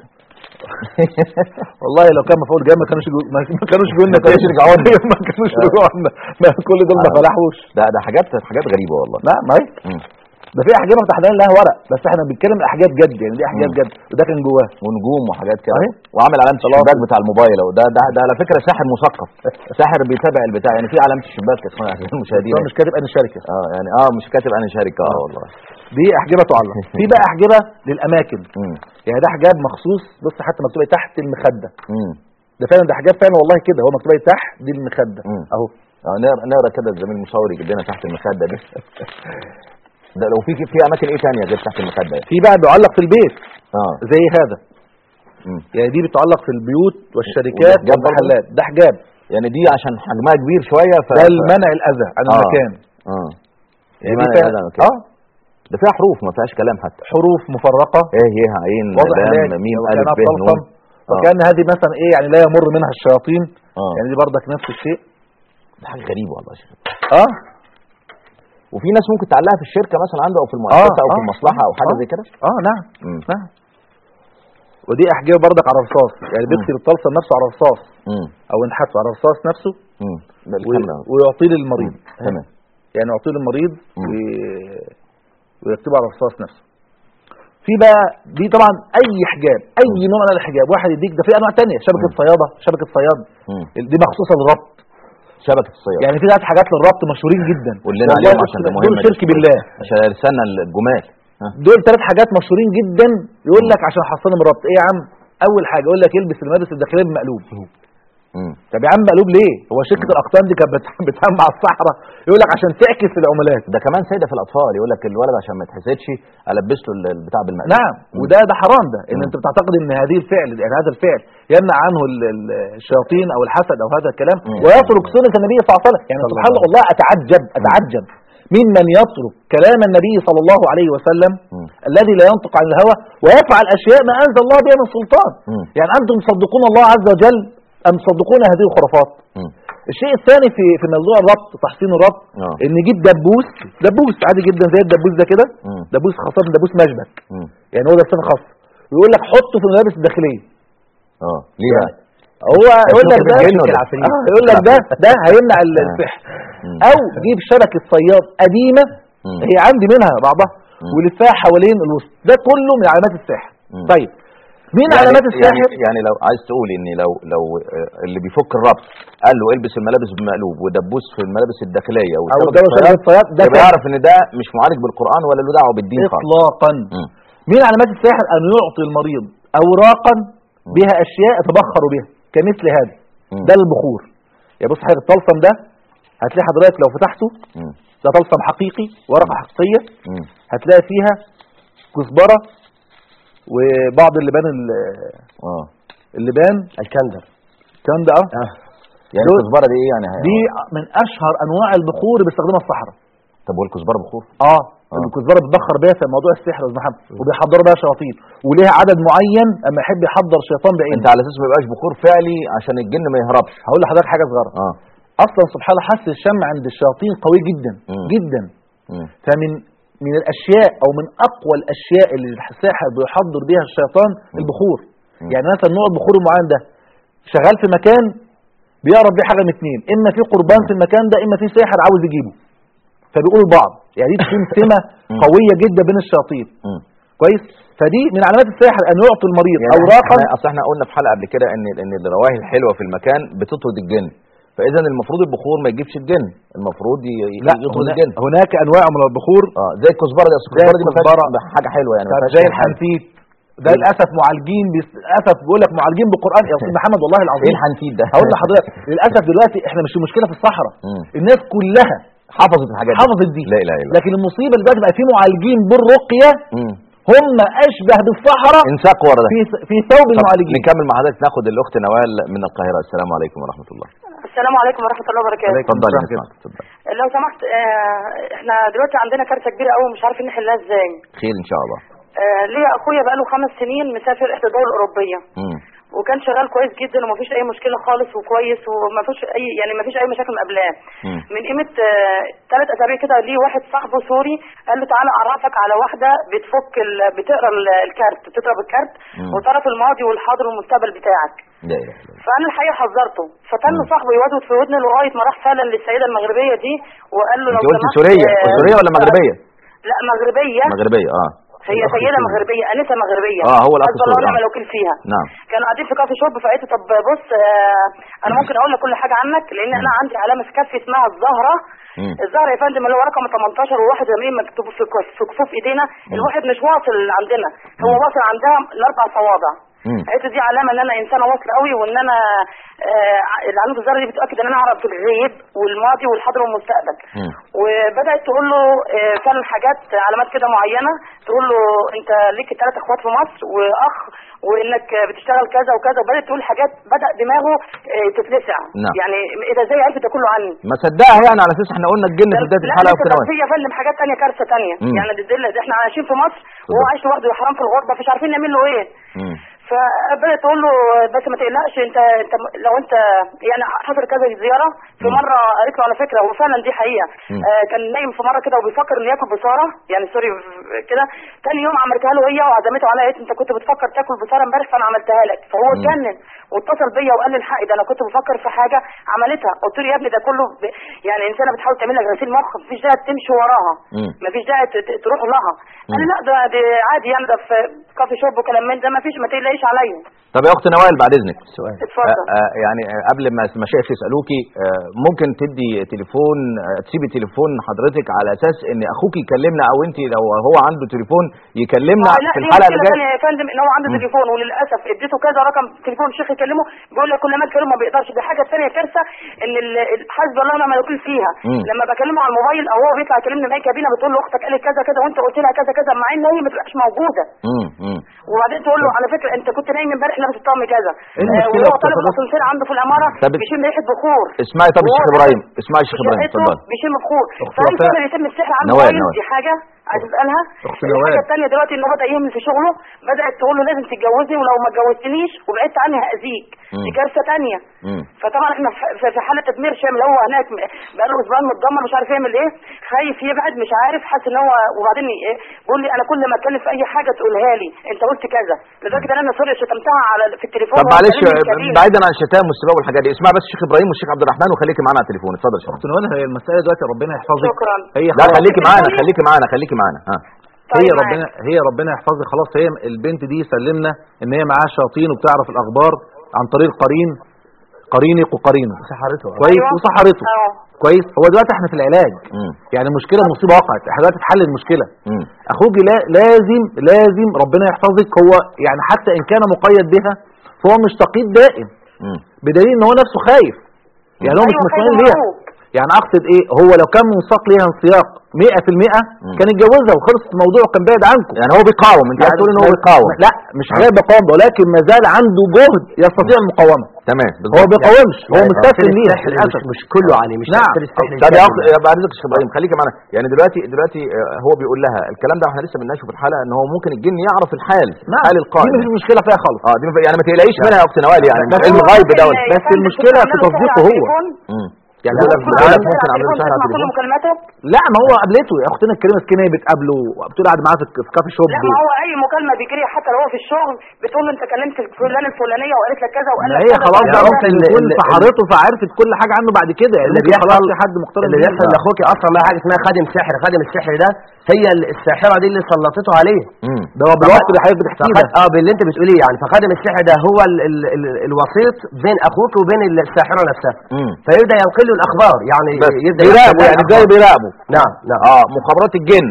والله لو كان مفعول جامد ما كانوش يجو- ما كانوش يجوا لنا ما كانوش يرجعوا لنا. ما كانوش يرجعوا لنا ما كل دول ما آه. فلحوش ده ده حاجات حاجات غريبه والله لا ما هي مم. ده في احجام تحديدا لها ورق بس احنا بنتكلم احجام جد يعني دي احجام مم. جد وده كان جواه ونجوم وحاجات كده أهي. وعامل علامه الشباك بتاع الموبايل أهو. ده ده ده على فكره ساحر مثقف ساحر بيتابع البتاع يعني في علامه الشباك اسمها عشان المشاهدين هو مش كاتب انا شركه اه يعني اه مش كاتب انا شارك اه والله دي احجبه تعلق في بقى احجبه للاماكن مم. يعني ده حجاب مخصوص بص حتى مكتوب إيه؟ تحت المخده مم. ده فعلا ده حجاب فعلا والله كده هو مكتوب إيه؟ تحت دي المخده مم. اهو اه نقرا نقرا كده الزميل المصور يجيب لنا تحت المخده دي ده لو في في اماكن ايه ثانيه غير تحت المخده يعني في بقى بيعلق في البيت اه زي هذا مم. يعني دي بتعلق في البيوت والشركات وده حجاب برضه؟ والمحلات ده حجاب يعني دي عشان حجمها كبير شويه ف ده المنع الاذى عن آه. المكان اه يعني دي دي معنى فيها- هذا المكان. اه ده فيها حروف ما فيهاش كلام حتى حروف مفرقه ايه هي عين واضح لام هناك ميم وكانها الف ب طلسم نون آه. وكان هذه مثلا ايه يعني لا يمر منها الشياطين اه يعني دي برضك نفس الشيء ده حاجه غريبه والله يا شيخ اه وفي ناس ممكن تعلقها في الشركه مثلا عنده او في المؤسسه او في آه. المصلحه او حاجه آه. زي كده اه نعم مم. نعم ودي احجاب برضك على الرصاص يعني بيكتب الطلسم نفسه على الرصاص امم او ينحته على الرصاص نفسه امم ده و- الكاميرا ويعطيه للمريض تمام يعني يعطيه للمريض مم. و- ويكتبه على الرصاص نفسه في بقى دي طبعا اي حجاب اي نوع من الحجاب واحد يديك ده في انواع تانية شبكه مم. صياده شبكه صياد مم. دي مخصوصه للربط شبكه الصياد يعني في ثلاث حاجات للربط مشهورين جدا قول لنا والله عليهم بص عشان كده، ده مهم دول شرك بالله عشان ارسلنا الجمال ها. دول ثلاث حاجات مشهورين جدا يقول لك عشان حصلهم الربط ايه يا عم اول حاجه يقول لك البس الملابس الداخليه بمقلوب مم. طب يا عم مقلوب ليه هو شركه الاقطان دي كانت بت- بتعمل على الصحراء يقول لك عشان تعكس العملات ده كمان سيده في الاطفال يقول لك الولد عشان ما يتحسدش البس له ال- البتاع بالمقلوب نعم وده ده حرام ده ان مم. انت بتعتقد ان هذه الفعل يعني هذا الفعل يمنع عنه ال- ال- الشياطين او الحسد او هذا الكلام مم. ويترك سنه النبي صلى الله عليه وسلم يعني صلى سبحان الله الله والله اتعجب اتعجب ممن يترك كلام النبي صلى الله عليه وسلم مم. الذي لا ينطق عن الهوى ويفعل اشياء ما انزل الله بها من سلطان مم. يعني انتم تصدقون الله عز وجل ام تصدقون هذه الخرافات مم. الشيء الثاني في في موضوع الربط تحسين الربط آه. ان يجيب دبوس دبوس عادي جدا زي الدبوس ده كده مم. دبوس خاصه دبوس مشبك مم. يعني هو ده صفه خاصه ويقول لك حطه في الملابس الداخليه اه ليه بقى؟ هو يقول لك ده الجن ولا العفريت. آه يقول لك ده ده هيمنع ال- آه. السحر مم. او جيب شبكه صياد قديمه مم. هي عندي منها بعضها مم. ولفها حوالين الوسط ده كله من علامات السحر مم. طيب مين يعني علامات يعني, الساحر يعني لو عايز تقول ان لو لو آه، اللي بيفك الربط قال له البس الملابس بمقلوب ودبوس في الملابس الداخليه او وشبكة ده الصياد، شبكه صياد ده يبقى سحر يعرف ان ده مش معالج بالقران ولا له دعوه بالدين خالص اطلاقا مم. من علامات الساحر ان يعطي المريض اوراقا بها اشياء يتبخر بها كمثل هذا مم. ده البخور يا بص حضرتك الطلسم ده هتلاقي حضرتك لو فتحته مم. ده طلسم حقيقي ورقه حقيقيه مم. هتلاقي فيها كزبره وبعض اللبان ال- اه اللبان الكندر الكلام ده اه يعني دول- الكزبره دي ايه يعني دي من اشهر انواع البخور اللي بيستخدمها الصحراء طب والكزبره بخور اه آه. الكزبره بتبخر بيها في موضوع السحر يا استاذ محمد وبيحضروا بيها شياطين وليها عدد معين اما يحب يحضر شيطان بعينه انت على اساس ما يبقاش بخور فعلي عشان الجن ما يهربش هقول لحضرتك حاجه صغيره اه اصلا سبحان الله حس الشم عند الشياطين قوي جدا مم. جدا مم. فمن من الاشياء او من اقوى الاشياء اللي الساحر بيحضر بيها الشيطان البخور مم. يعني مثلا نوع البخور المعين ده شغال في مكان بيقرب بيه حاجه من اتنين اما في قربان في المكان ده اما في ساحر عاوز يجيبه فبيقولوا لبعض يعني دي تكون سمه مم. قويه جدا بين الشياطين مم. كويس فدي من علامات الساحر ان يعطي المريض يعني اوراقا احنا اصل احنا قلنا في حلقه قبل كده ان ان الروائح الحلوه في المكان بتطرد الجن فاذا المفروض البخور ما يجيبش الجن المفروض ي- ي- لا يطرد هنا- الجن هناك انواع من البخور اه زي الكزبره دي اصل زي الكزبره دي ما الكزبرة. فيهاش حاجه حلوه يعني ما طب فيهاش زي حاجة حلوة. الحنفيت ده للاسف معالجين بس- للاسف بيقول لك معالجين بالقران يا استاذ محمد والله ايه العظيم الحنفيت ده هقول لحضرتك للاسف دلوقتي احنا مش المشكله في الصحراء مم. الناس كلها حفظت الحاجات دي حفظت دي لا اله الا الله لكن المصيبه دلوقتي بقى في معالجين بالرقيه مم. هم اشبه بالصحراء انساق ورا ده في في ثوب طب المعالجين نكمل مع حضرتك ناخد الاخت نوال من القاهره السلام عليكم ورحمه الله السلام عليكم ورحمة الله وبركاته عليكم. اتفضلي السلام نسمعك اتفضلي لو سمحت آه، احنا دلوقتي عندنا كارثة كبيرة قوي مش عارفين نحلها ازاي خير ان شاء الله آه، ليا اخويا بقاله خمس سنين مسافر احدى الدول الاوروبيه مم. وكان شغال كويس جدا ومفيش اي مشكله خالص وكويس ومفيش اي يعني مفيش اي مشاكل مقابلاه مم. من قيمه ثلاث اسابيع كده ليه واحد صاحبه سوري قال له تعالى اعرفك على واحده بتفك ال... بتقرا ال- الكارت بتقرا بالكارت مم. وتعرف الماضي والحاضر والمستقبل بتاعك لا اله الا الله فانا الحقيقه حذرته فتن مم. صاحبه يودود في ودنه لغايه ما راح فعلا للسيده المغربيه دي وقال له انت لو قلت سمحت، سوريه آه، سوريه ولا مغربيه لا مغربيه مغربيه اه هي سيده مغربيه انسه مغربيه آه، هو الأخ حسب الله سوري، ونعم آه. الوكيل فيها نعم كانوا قاعدين في كافي شوب فقلت طب بص آه، انا ممكن اقول لك كل حاجه عنك لان انا عندي علامه في كفي اسمها الزهره مم. الزهره يا فندم اللي هو رقم 18 وواحد يمين مكتوب في كف- في كفوف ايدينا الواحد مش واصل عندنا هو واصل عندها الاربع صوابع مم. قالت دي علامه ان انا انسانه واصله قوي وان انا آه العلامه الزهره دي بتاكد ان انا اعرف الغيب والماضي والحاضر والمستقبل مم. وبدات تقول له آه، فعلا حاجات علامات كده معينه تقول له انت ليك ثلاث اخوات في مصر واخ وانك بتشتغل كذا وكذا وبدات تقول حاجات بدا دماغه آه، تتلسع نعم. يعني ايه ده ازاي عرفت ده كله عني ما صدقها يعني على اساس احنا قلنا الجن في بدايه لا الحلقه لسه وكده بس هي يا فندم حاجات تانية كارثه تانية مم. يعني دي دي احنا عايشين في مصر وهو بالظبط. عايش لوحده يا حرام في الغربه مش عارفين نعمل له ايه مم. فبدات تقول له بس ما تقلقش انت انت لو انت يعني حصل كذا زياره في مم. مره قالت له على فكره وفعلا دي حقيقه مم. آه كان نايم في مره كده وبيفكر انه ياكل بصاره يعني سوري كده تاني يوم عملتها له هي وعزمته عليا قالت انت كنت بتفكر تاكل بصاره امبارح فانا عملتها لك فهو مم. اتجنن واتصل بيا وقال لي الحق ده انا كنت بفكر في حاجه عملتها قلت له يا ابني ده كله ب... يعني انسانه بتحاول تعمل لك غسيل مخ مفيش داعي تمشي وراها مم. مفيش داعي ت- ت- تروح لها قال لي لا ده ده عادي يعني ده في كافي شوب وكلام من ده مفيش ما تقلقيش عليا طب يا اخت نوال بعد اذنك سؤال اتفضل آه، آه، يعني آه، قبل ما المشايخ يسالوكي آه، ممكن تدي تليفون آه، تسيبي تليفون حضرتك على اساس ان اخوك يكلمنا او انت لو هو عنده تليفون يكلمنا آه، لا في دي الحلقه مشكلة اللي جايه تانية يا فندم ان هو عنده مم. تليفون وللاسف اديته كذا رقم تليفون الشيخ يكلمه بيقول لك كل ما تكلمه ما بيقدرش دي حاجه ثانيه كارثه ان ال- ال- حسب الله ونعم الوكيل فيها مم. لما بكلمه على الموبايل او هو بيطلع يكلمني معايا كابينه بتقول له اختك قالت كذا كذا وانت قلت لها كذا كذا مع ان هي ما تبقاش موجوده مم، مم. وبعدين تقول له على فكره انت كنت نايم امبارح لابس الطقم كذا إيه المشكلة وهو يا طالب أستاذ الاسانسير عنده في العماره طب- بيشم ريحه بخور اسمعي طب وهو الشيخ قاعد ابراهيم اسمعي الشيخ في ابراهيم شقته اتفضل بيشم بخور أخت فهل وفاء. فعلا يتم السحر على نوال، الموبايل نوال. دي حاجه عايز اسالها أخت الحاجه نوال. الثانيه دلوقتي انه بدا يهمل في شغله بدات تقول له لازم تتجوزني ولو ما اتجوزتنيش وبعدت عني هاذيك مم. دي كارثه ثانيه مم. فطبعا احنا في- في في حاله تدمير شامل هو هناك م- بقاله اسبوعين متدمر مش عارف يعمل ايه خايف يبعد مش عارف حاسس ان هو وبعدين ي- بيقول لي انا كل ما اتكلم في اي حاجه تقولها لي انت قلت كذا لدرجه ان انا سوري شتمتها على في التليفون طب وهو معلش كلمني بالكبير. بعيدا عن الشتام والسباب والحاجات دي اسمع بس الشيخ ابراهيم والشيخ عبد الرحمن وخليكي معانا على التليفون اتفضل يا شيخ اخت نوال هي المساله دلوقتي ربنا يحفظك شكرا. هي لا خلاص خليكي معانا طيب. خليكي معانا خليكي معانا ها طيب هي معاك. ربنا هي ربنا يحفظك خلاص هي البنت دي سلمنا ان هي معاها شياطين وبتعرف الاخبار عن طريق قرين قرينك وقرينه سحرته كويس أيوة. وسحرته اه كويس هو دلوقتي احنا في العلاج مم. يعني المشكله المصيبه وقعت احنا دلوقتي في حل المشكله مم. اخوك لا لازم لازم ربنا يحفظك هو يعني حتى ان كان مقيد بها فهو مش تقييد دائم مم. بدليل ان هو نفسه خايف يعني هو مش أيوة، مطمئن خايف ليها ومرعوب. يعني اقصد ايه هو لو كان منساق ليها انسياق 100% كان اتجوزها وخلص الموضوع وكان بعد عنكم يعني هو بيقاوم انت عايز تقول ان هو ما- بيقاوم لا مش حكايه بقاوم ولكن ما زال عنده جهد يستطيع المقاومه تمام هو بالظبط بيقاومش هو يعني مستسلم تأثير ليها السحر للاسف مش, مش كله عليه مش نعم. تأثير السحر طب يا الكامل. اخ يا بعد اذنك يا شيخ ابراهيم خليكي معانا يعني دلوقتي دلوقتي آه، هو بيقول لها الكلام ده احنا لسه بنناقشه في الحلقه ان هو ممكن الجن يعرف الحال نعم حال دي القائم مفيش مشكله فيها خالص اه دي يعني ما تقلقيش منها يا اخت نوال يعني مش بس علم هو غيب ممكن دوت يا بس فندم المشكلة كنت في أعمله تصديقه على هو. التليفون. مم. يعني لا، بيقول لك كنت بيقول لك أعمله ممكن على اعمل له التليفون سهر على تسمع كل التليفون مكالماته لا ما هو قابلته يا اختنا الكريمه مسكينه هي بتقابله بتقول قاعد معاه في في كافي شوب لا ما هو اي مكالمه بيجري حتى لو هو في الشغل بتقول له انت كلمت فلان الفلانيه وقالت لك كذا وقال ما لك هي كذا خلاص وقال بقى لك ممكن اللي- يكون اللي- سحرته فعرفت كل حاجه عنه بعد كده يعني اللي ممكن خلاص بيحصل في حد مقترن اللي بيه. بيحصل لاخوك اصلا ما حاجه اسمها خادم سحر خادم السحر ده هي ال- الساحره دي اللي سلطته عليه مم. ده هو بالوقت اللي حضرتك بتحكيه ده فقد اه باللي انت بتقوليه يعني فخادم السحر ده هو ال ال ال الوسيط بين اخوك وبين الساحره نفسها مم. فيبدا ينقل له الاخبار يعني بس يبدا بيراقبوا يحصل يعني الأخبار. زي بيراقبوا نعم نعم اه مخابرات الجن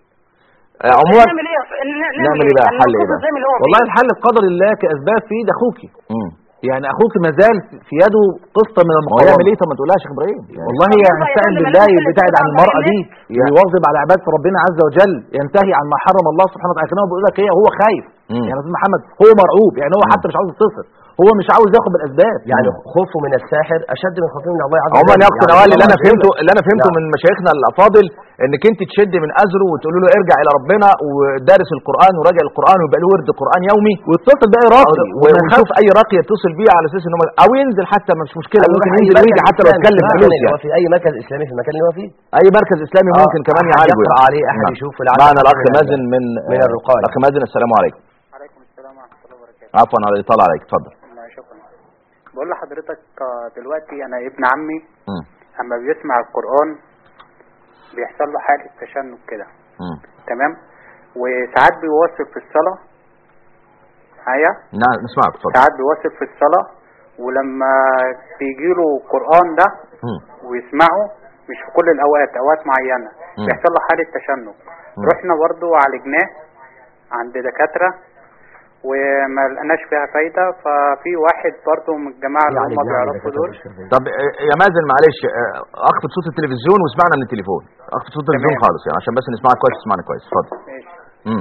آه، عموما نعمل ايه ن- نعمل ايه بقى؟ يعني حل ايه نوقفه بقى؟ زي ما اللي هو والله فيه. الحل بقدر الله كاسباب في ايد اخوكي مم. يعني اخوك ما زال في يده قصه من ما هو المقاومه يعمل ايه طب ما تقولها يا شيخ ابراهيم يعني والله والله يعني يا نستعين فندم بالله الناس اللي يبتعد عن بتتابع المرأة عن دي يعني- يواظب على عبادة ربنا عز وجل ينتهي عن ما حرم الله سبحانه وتعالى لكن هو بيقول لك ايه هو خايف مم. يعني استاذ محمد هو مرعوب يعني هو حتى مش عاوز يتصل هو مش عاوز ياخد بالاسباب يعني خوفه من الساحر اشد من خوفه من الله عز وجل عموما يا اخت يعني نوال اللي انا الله فهمته اللي انا فهمته نعم. من مشايخنا الافاضل انك انت تشد من ازره وتقول له ارجع الى ربنا ودارس القران وراجع القران ويبقى له ورد قران يومي واتصل بقى راقي ويشوف اي راقي يتصل بيه على اساس انه او ينزل حتى مش مشكله أيوة، ممكن أي ينزل مركز ويجي حتى لو إسلامي. اتكلم المكان فلوس اللي هو يعني في اي مركز اسلامي في المكان اللي هو فيه اي مركز اسلامي آه، ممكن كمان أحد يعالجه يقرأ يعني. عليه، أحد نعم. يشوف العالم معنا الاخ من- مازن من من الرقاية. الاخ مازن السلام عليكم عليكم السلام ورحمة الله وبركاته عفوا على الاطاله عليك اتفضل لا شكرا بقول لحضرتك آه، دلوقتي أنا ابن عمي مم. أما بيسمع القرآن بيحصل له حالة تشنج كده مم. تمام وساعات بيواصل في الصلاة معايا نعم نسمعك اتفضل ساعات بيواصل في الصلاة ولما بيجيله قرآن ده مم. ويسمعه مش في كل الأوقات أوقات معينة مم. بيحصل له حالة تشنج مم. رحنا برضه عالجناه عند دكاترة وما لقناش فيها فايدة ففي واحد برضه من الجماعة اللي هم بيعرفوا دول طب آه، يا مازن معلش آه، اخفض صوت التلفزيون واسمعنا من التليفون اخفض صوت التلفزيون تمام. خالص يعني عشان بس نسمعك كويس تسمعنا كويس اتفضل ماشي امم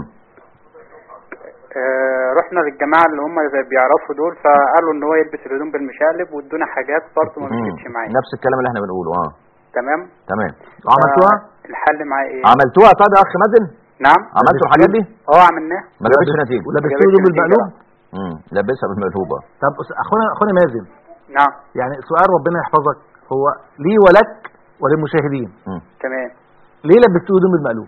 آه، رحنا للجماعة اللي هم زي بيعرفوا دول فقالوا ان هو يلبس الهدوم بالمشقلب وادونا حاجات برضه ما مشيتش معايا نفس الكلام اللي احنا بنقوله اه تمام تمام عملتوها آه، الحل معايا ايه عملتوها طب يا اخ مازن نعم عملتوا الحاجات دي اه عملناه ما جابتش نتيجه ولبستوه هدوم بالمقلوب امم لابسها بالمقلوبه طب أس- اخونا اخونا مازن نعم يعني سؤال ربنا يحفظك هو لي ولك وللمشاهدين مم. تمام ليه لبستوه هدوم بالمقلوب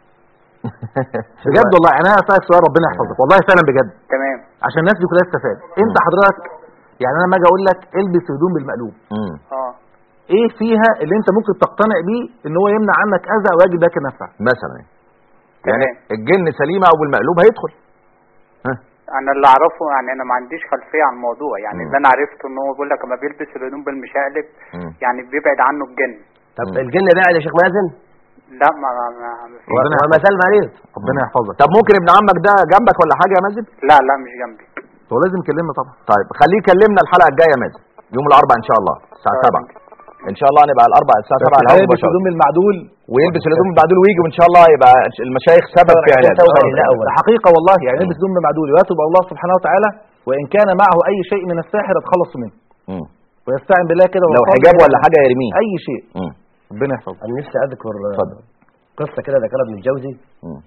بجد والله يعني انا اسالك سؤال ربنا يحفظك والله فعلا بجد تمام عشان الناس دي كلها تستفاد انت مم. حضرتك يعني انا لما اجي اقول لك البس هدوم بالمقلوب امم اه ايه فيها اللي انت ممكن تقتنع بيه ان هو يمنع عنك اذى او يجب لك نفع مثلا يعني تمام. الجن سليمه او بالمقلوب هيدخل ها انا اللي اعرفه يعني انا ما عنديش خلفيه عن الموضوع يعني مم. اللي انا عرفته ان هو بيقول لك لما بيلبس الهدوم بالمشقلب مم. يعني بيبعد عنه الجن طب مم. الجن بعد يا شيخ مازن لا ما ما ما ما فيش. ربنا وما زال مريض ربنا يحفظك طب ممكن ابن عمك ده جنبك ولا حاجه يا مازن لا لا مش جنبي هو لازم يكلمنا طبعا طيب خليه يكلمنا الحلقه الجايه يا مازن يوم الاربعاء ان شاء الله الساعه طيب. 7 ان شاء الله نبقى الاربعاء الساعه 7 على هوا يلبس مباشرة. هدوم المعدول ويلبس الهدوم بعدول ويجي وان شاء الله يبقى المشايخ سبب في علاجه توبة لله أولا. ده حقيقه والله يعني يلبس هدوم المعدول ويتوب الله سبحانه وتعالى وان كان معه اي شيء من الساحر يتخلص منه مم. ويستعن بالله كده لو ويقول حجاب كده ولا حاجه يرميه اي شيء مم. ربنا يحفظك انا نفسي اذكر آه، اتفضل. قصه كده ذكرها ابن الجوزي مم.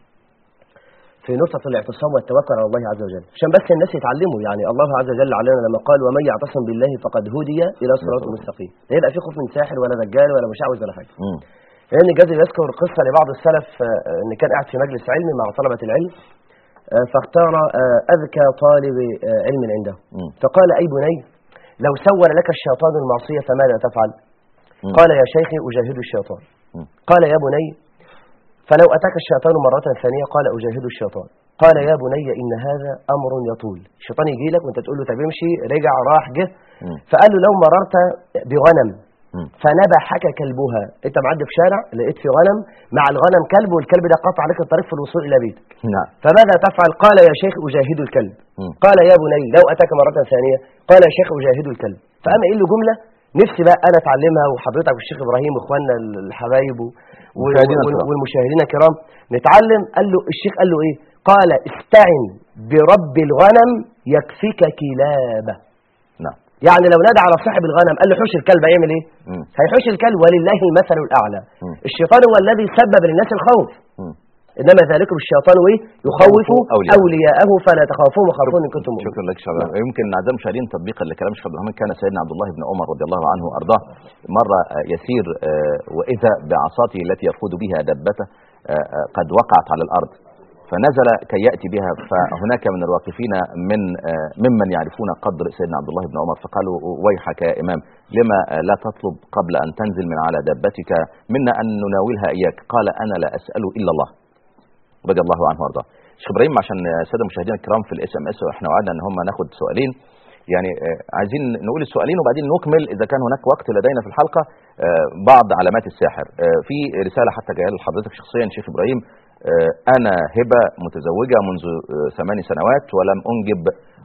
في نصرة الاعتصام والتوكل على الله عز وجل عشان بس الناس يتعلموا يعني الله عز وجل علينا لما قال ومن يعتصم بالله فقد هدي الى صراط مستقيم لا يبقى في خوف من ساحر ولا دجال ولا مشعوذ ولا حاجه مم. لان الجوزي يذكر قصه لبعض السلف آه، ان كان قاعد في مجلس علمي مع طلبه العلم آه، فاختار آه، اذكى طالب آه، علم عنده مم. فقال اي بني لو سول لك الشيطان المعصيه فماذا تفعل مم. قال يا شيخي اجاهد الشيطان مم. قال يا بني فلو أتاك الشيطان مرة ثانية قال أجاهد الشيطان قال يا بني إن هذا أمر يطول الشيطان يجي لك وانت تقول له طب امشي رجع راح جه مم. فقال له لو مررت بغنم مم. فنبحك كلبها انت معدي في شارع لقيت في غنم مع الغنم كلب والكلب ده قطع عليك الطريق في الوصول الى بيتك نعم فماذا تفعل قال يا شيخ اجاهد الكلب مم. قال يا بني لو اتاك مره ثانيه قال يا شيخ اجاهد الكلب فقام قايل له جمله نفسي بقى انا اتعلمها وحضرتك والشيخ ابراهيم واخواننا الحبايب و- و- مشاهدينا و- الكرام. والمشاهدين الكرام نتعلم قال له الشيخ قال له ايه قال استعن برب الغنم يكفيك كلابه نعم يعني لو نادى على صاحب الغنم قال له حوش الكلب هيعمل ايه مم. هيحوش الكلب ولله المثل الاعلى مم. الشيطان هو الذي سبب للناس الخوف مم. انما ذلكم الشيطان ايه يخوف أولياءه. اولياءه فلا تخافوهم وخافون ان كنتم مؤمنين شكرا لك شباب يمكن اعزائي المشاهدين تطبيقا لكلام الشيخ عبد الرحمن كان سيدنا عبد الله بن عمر رضي الله عنه وارضاه مره آه، يسير آه، واذا بعصاته التي يقود بها دبته آه، آه، قد وقعت على الارض فنزل كي ياتي بها فهناك من الواقفين من آه، ممن يعرفون قدر سيدنا عبد الله بن عمر فقالوا ويحك يا امام لما آه، لا تطلب قبل ان تنزل من على دابتك منا ان نناولها اياك قال انا لا اسال الا الله رضي الله عنه وارضاه شيخ ابراهيم عشان الساده المشاهدين الكرام في الاس ام اس واحنا وعدنا ان هم ناخد سؤالين يعني آه، عايزين نقول السؤالين وبعدين نكمل اذا كان هناك وقت لدينا في الحلقه آه، بعض علامات الساحر آه، في رساله حتى جايه لحضرتك شخصيا شيخ ابراهيم آه، انا هبه متزوجه منذ آه، ثمان سنوات ولم انجب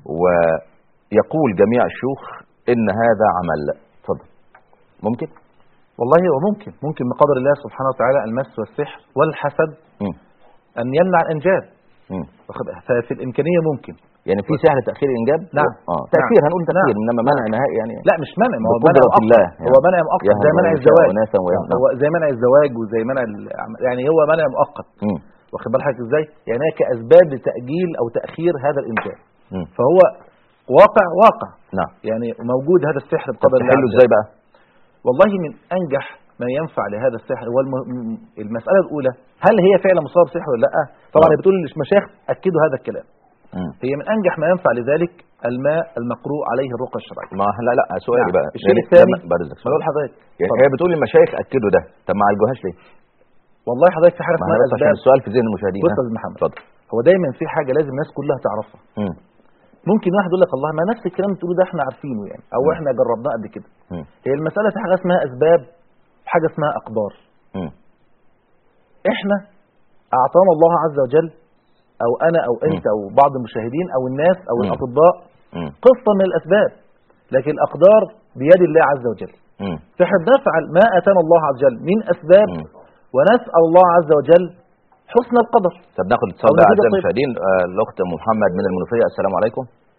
ويقول جميع الشيوخ ان هذا عمل اتفضل ممكن والله هو ممكن ممكن بقدر الله سبحانه وتعالى المس والسحر والحسد مم. ان يمنع الانجاب مم. واخد- ففي الامكانيه ممكن يعني في سحر تاخير الانجاب نعم. اه تاخير نعم. هنقول تاخير نعم. انما منع نهائي يعني لا مش منع ما هو منع بقدرة مؤقت الله. هو منع مؤقت يهب زي من منع يشاء الزواج إناثا ويمنع. هو زي منع الزواج وزي منع ال- يعني هو منع مؤقت مم. واخد بال حضرتك ازاي يعني هي كاسباب لتاجيل او تاخير هذا الانجاب مم. فهو واقع واقع نعم يعني موجود هذا السحر طب بقدر الله تحله عز ازاي بقى والله من انجح ما ينفع لهذا السحر هو الم- م- المساله الاولى هل هي فعلا مصاب سحر ولا لا طبعا نعم. هي بتقول المشايخ اكدوا هذا الكلام مم. هي من انجح ما ينفع لذلك الماء المقروء عليه الرقى الشرعيه ما لا لا سؤالي نعم. بقى الشيء ليه- الثاني لما- بعد إذنك بقول سؤال. لحضرتك يعني اتفضل. هي بتقول المشايخ اكدوا ده طب ما عالجوهاش ليه والله حضرتك في حاجه ما اسمها احنا بس عشان اسباب السؤال في ذهن المشاهدين بص ها؟ يا استاذ محمد اتفضل هو دايما في حاجه لازم الناس كلها تعرفها مم. ممكن واحد يقول لك الله ما نفس الكلام اللي بتقوله ده احنا عارفينه يعني او مم. احنا جربناه قبل كده مم. هي المساله في حاجه اسمها اسباب وحاجه اسمها اقدار مم. احنا اعطانا الله عز وجل او انا او انت او بعض المشاهدين او الناس او مم. الاطباء مم. قسطا من الاسباب لكن الاقدار بيد الله عز وجل مم. فاحنا بنفعل ما اتانا الله عز وجل من اسباب مم. ونسال الله عز وجل حسن القدر طب ناخد اتصال أو بقى نتيجة اعزائي طيب. المشاهدين آه، الاخت ام محمد من المنوفيه السلام عليكم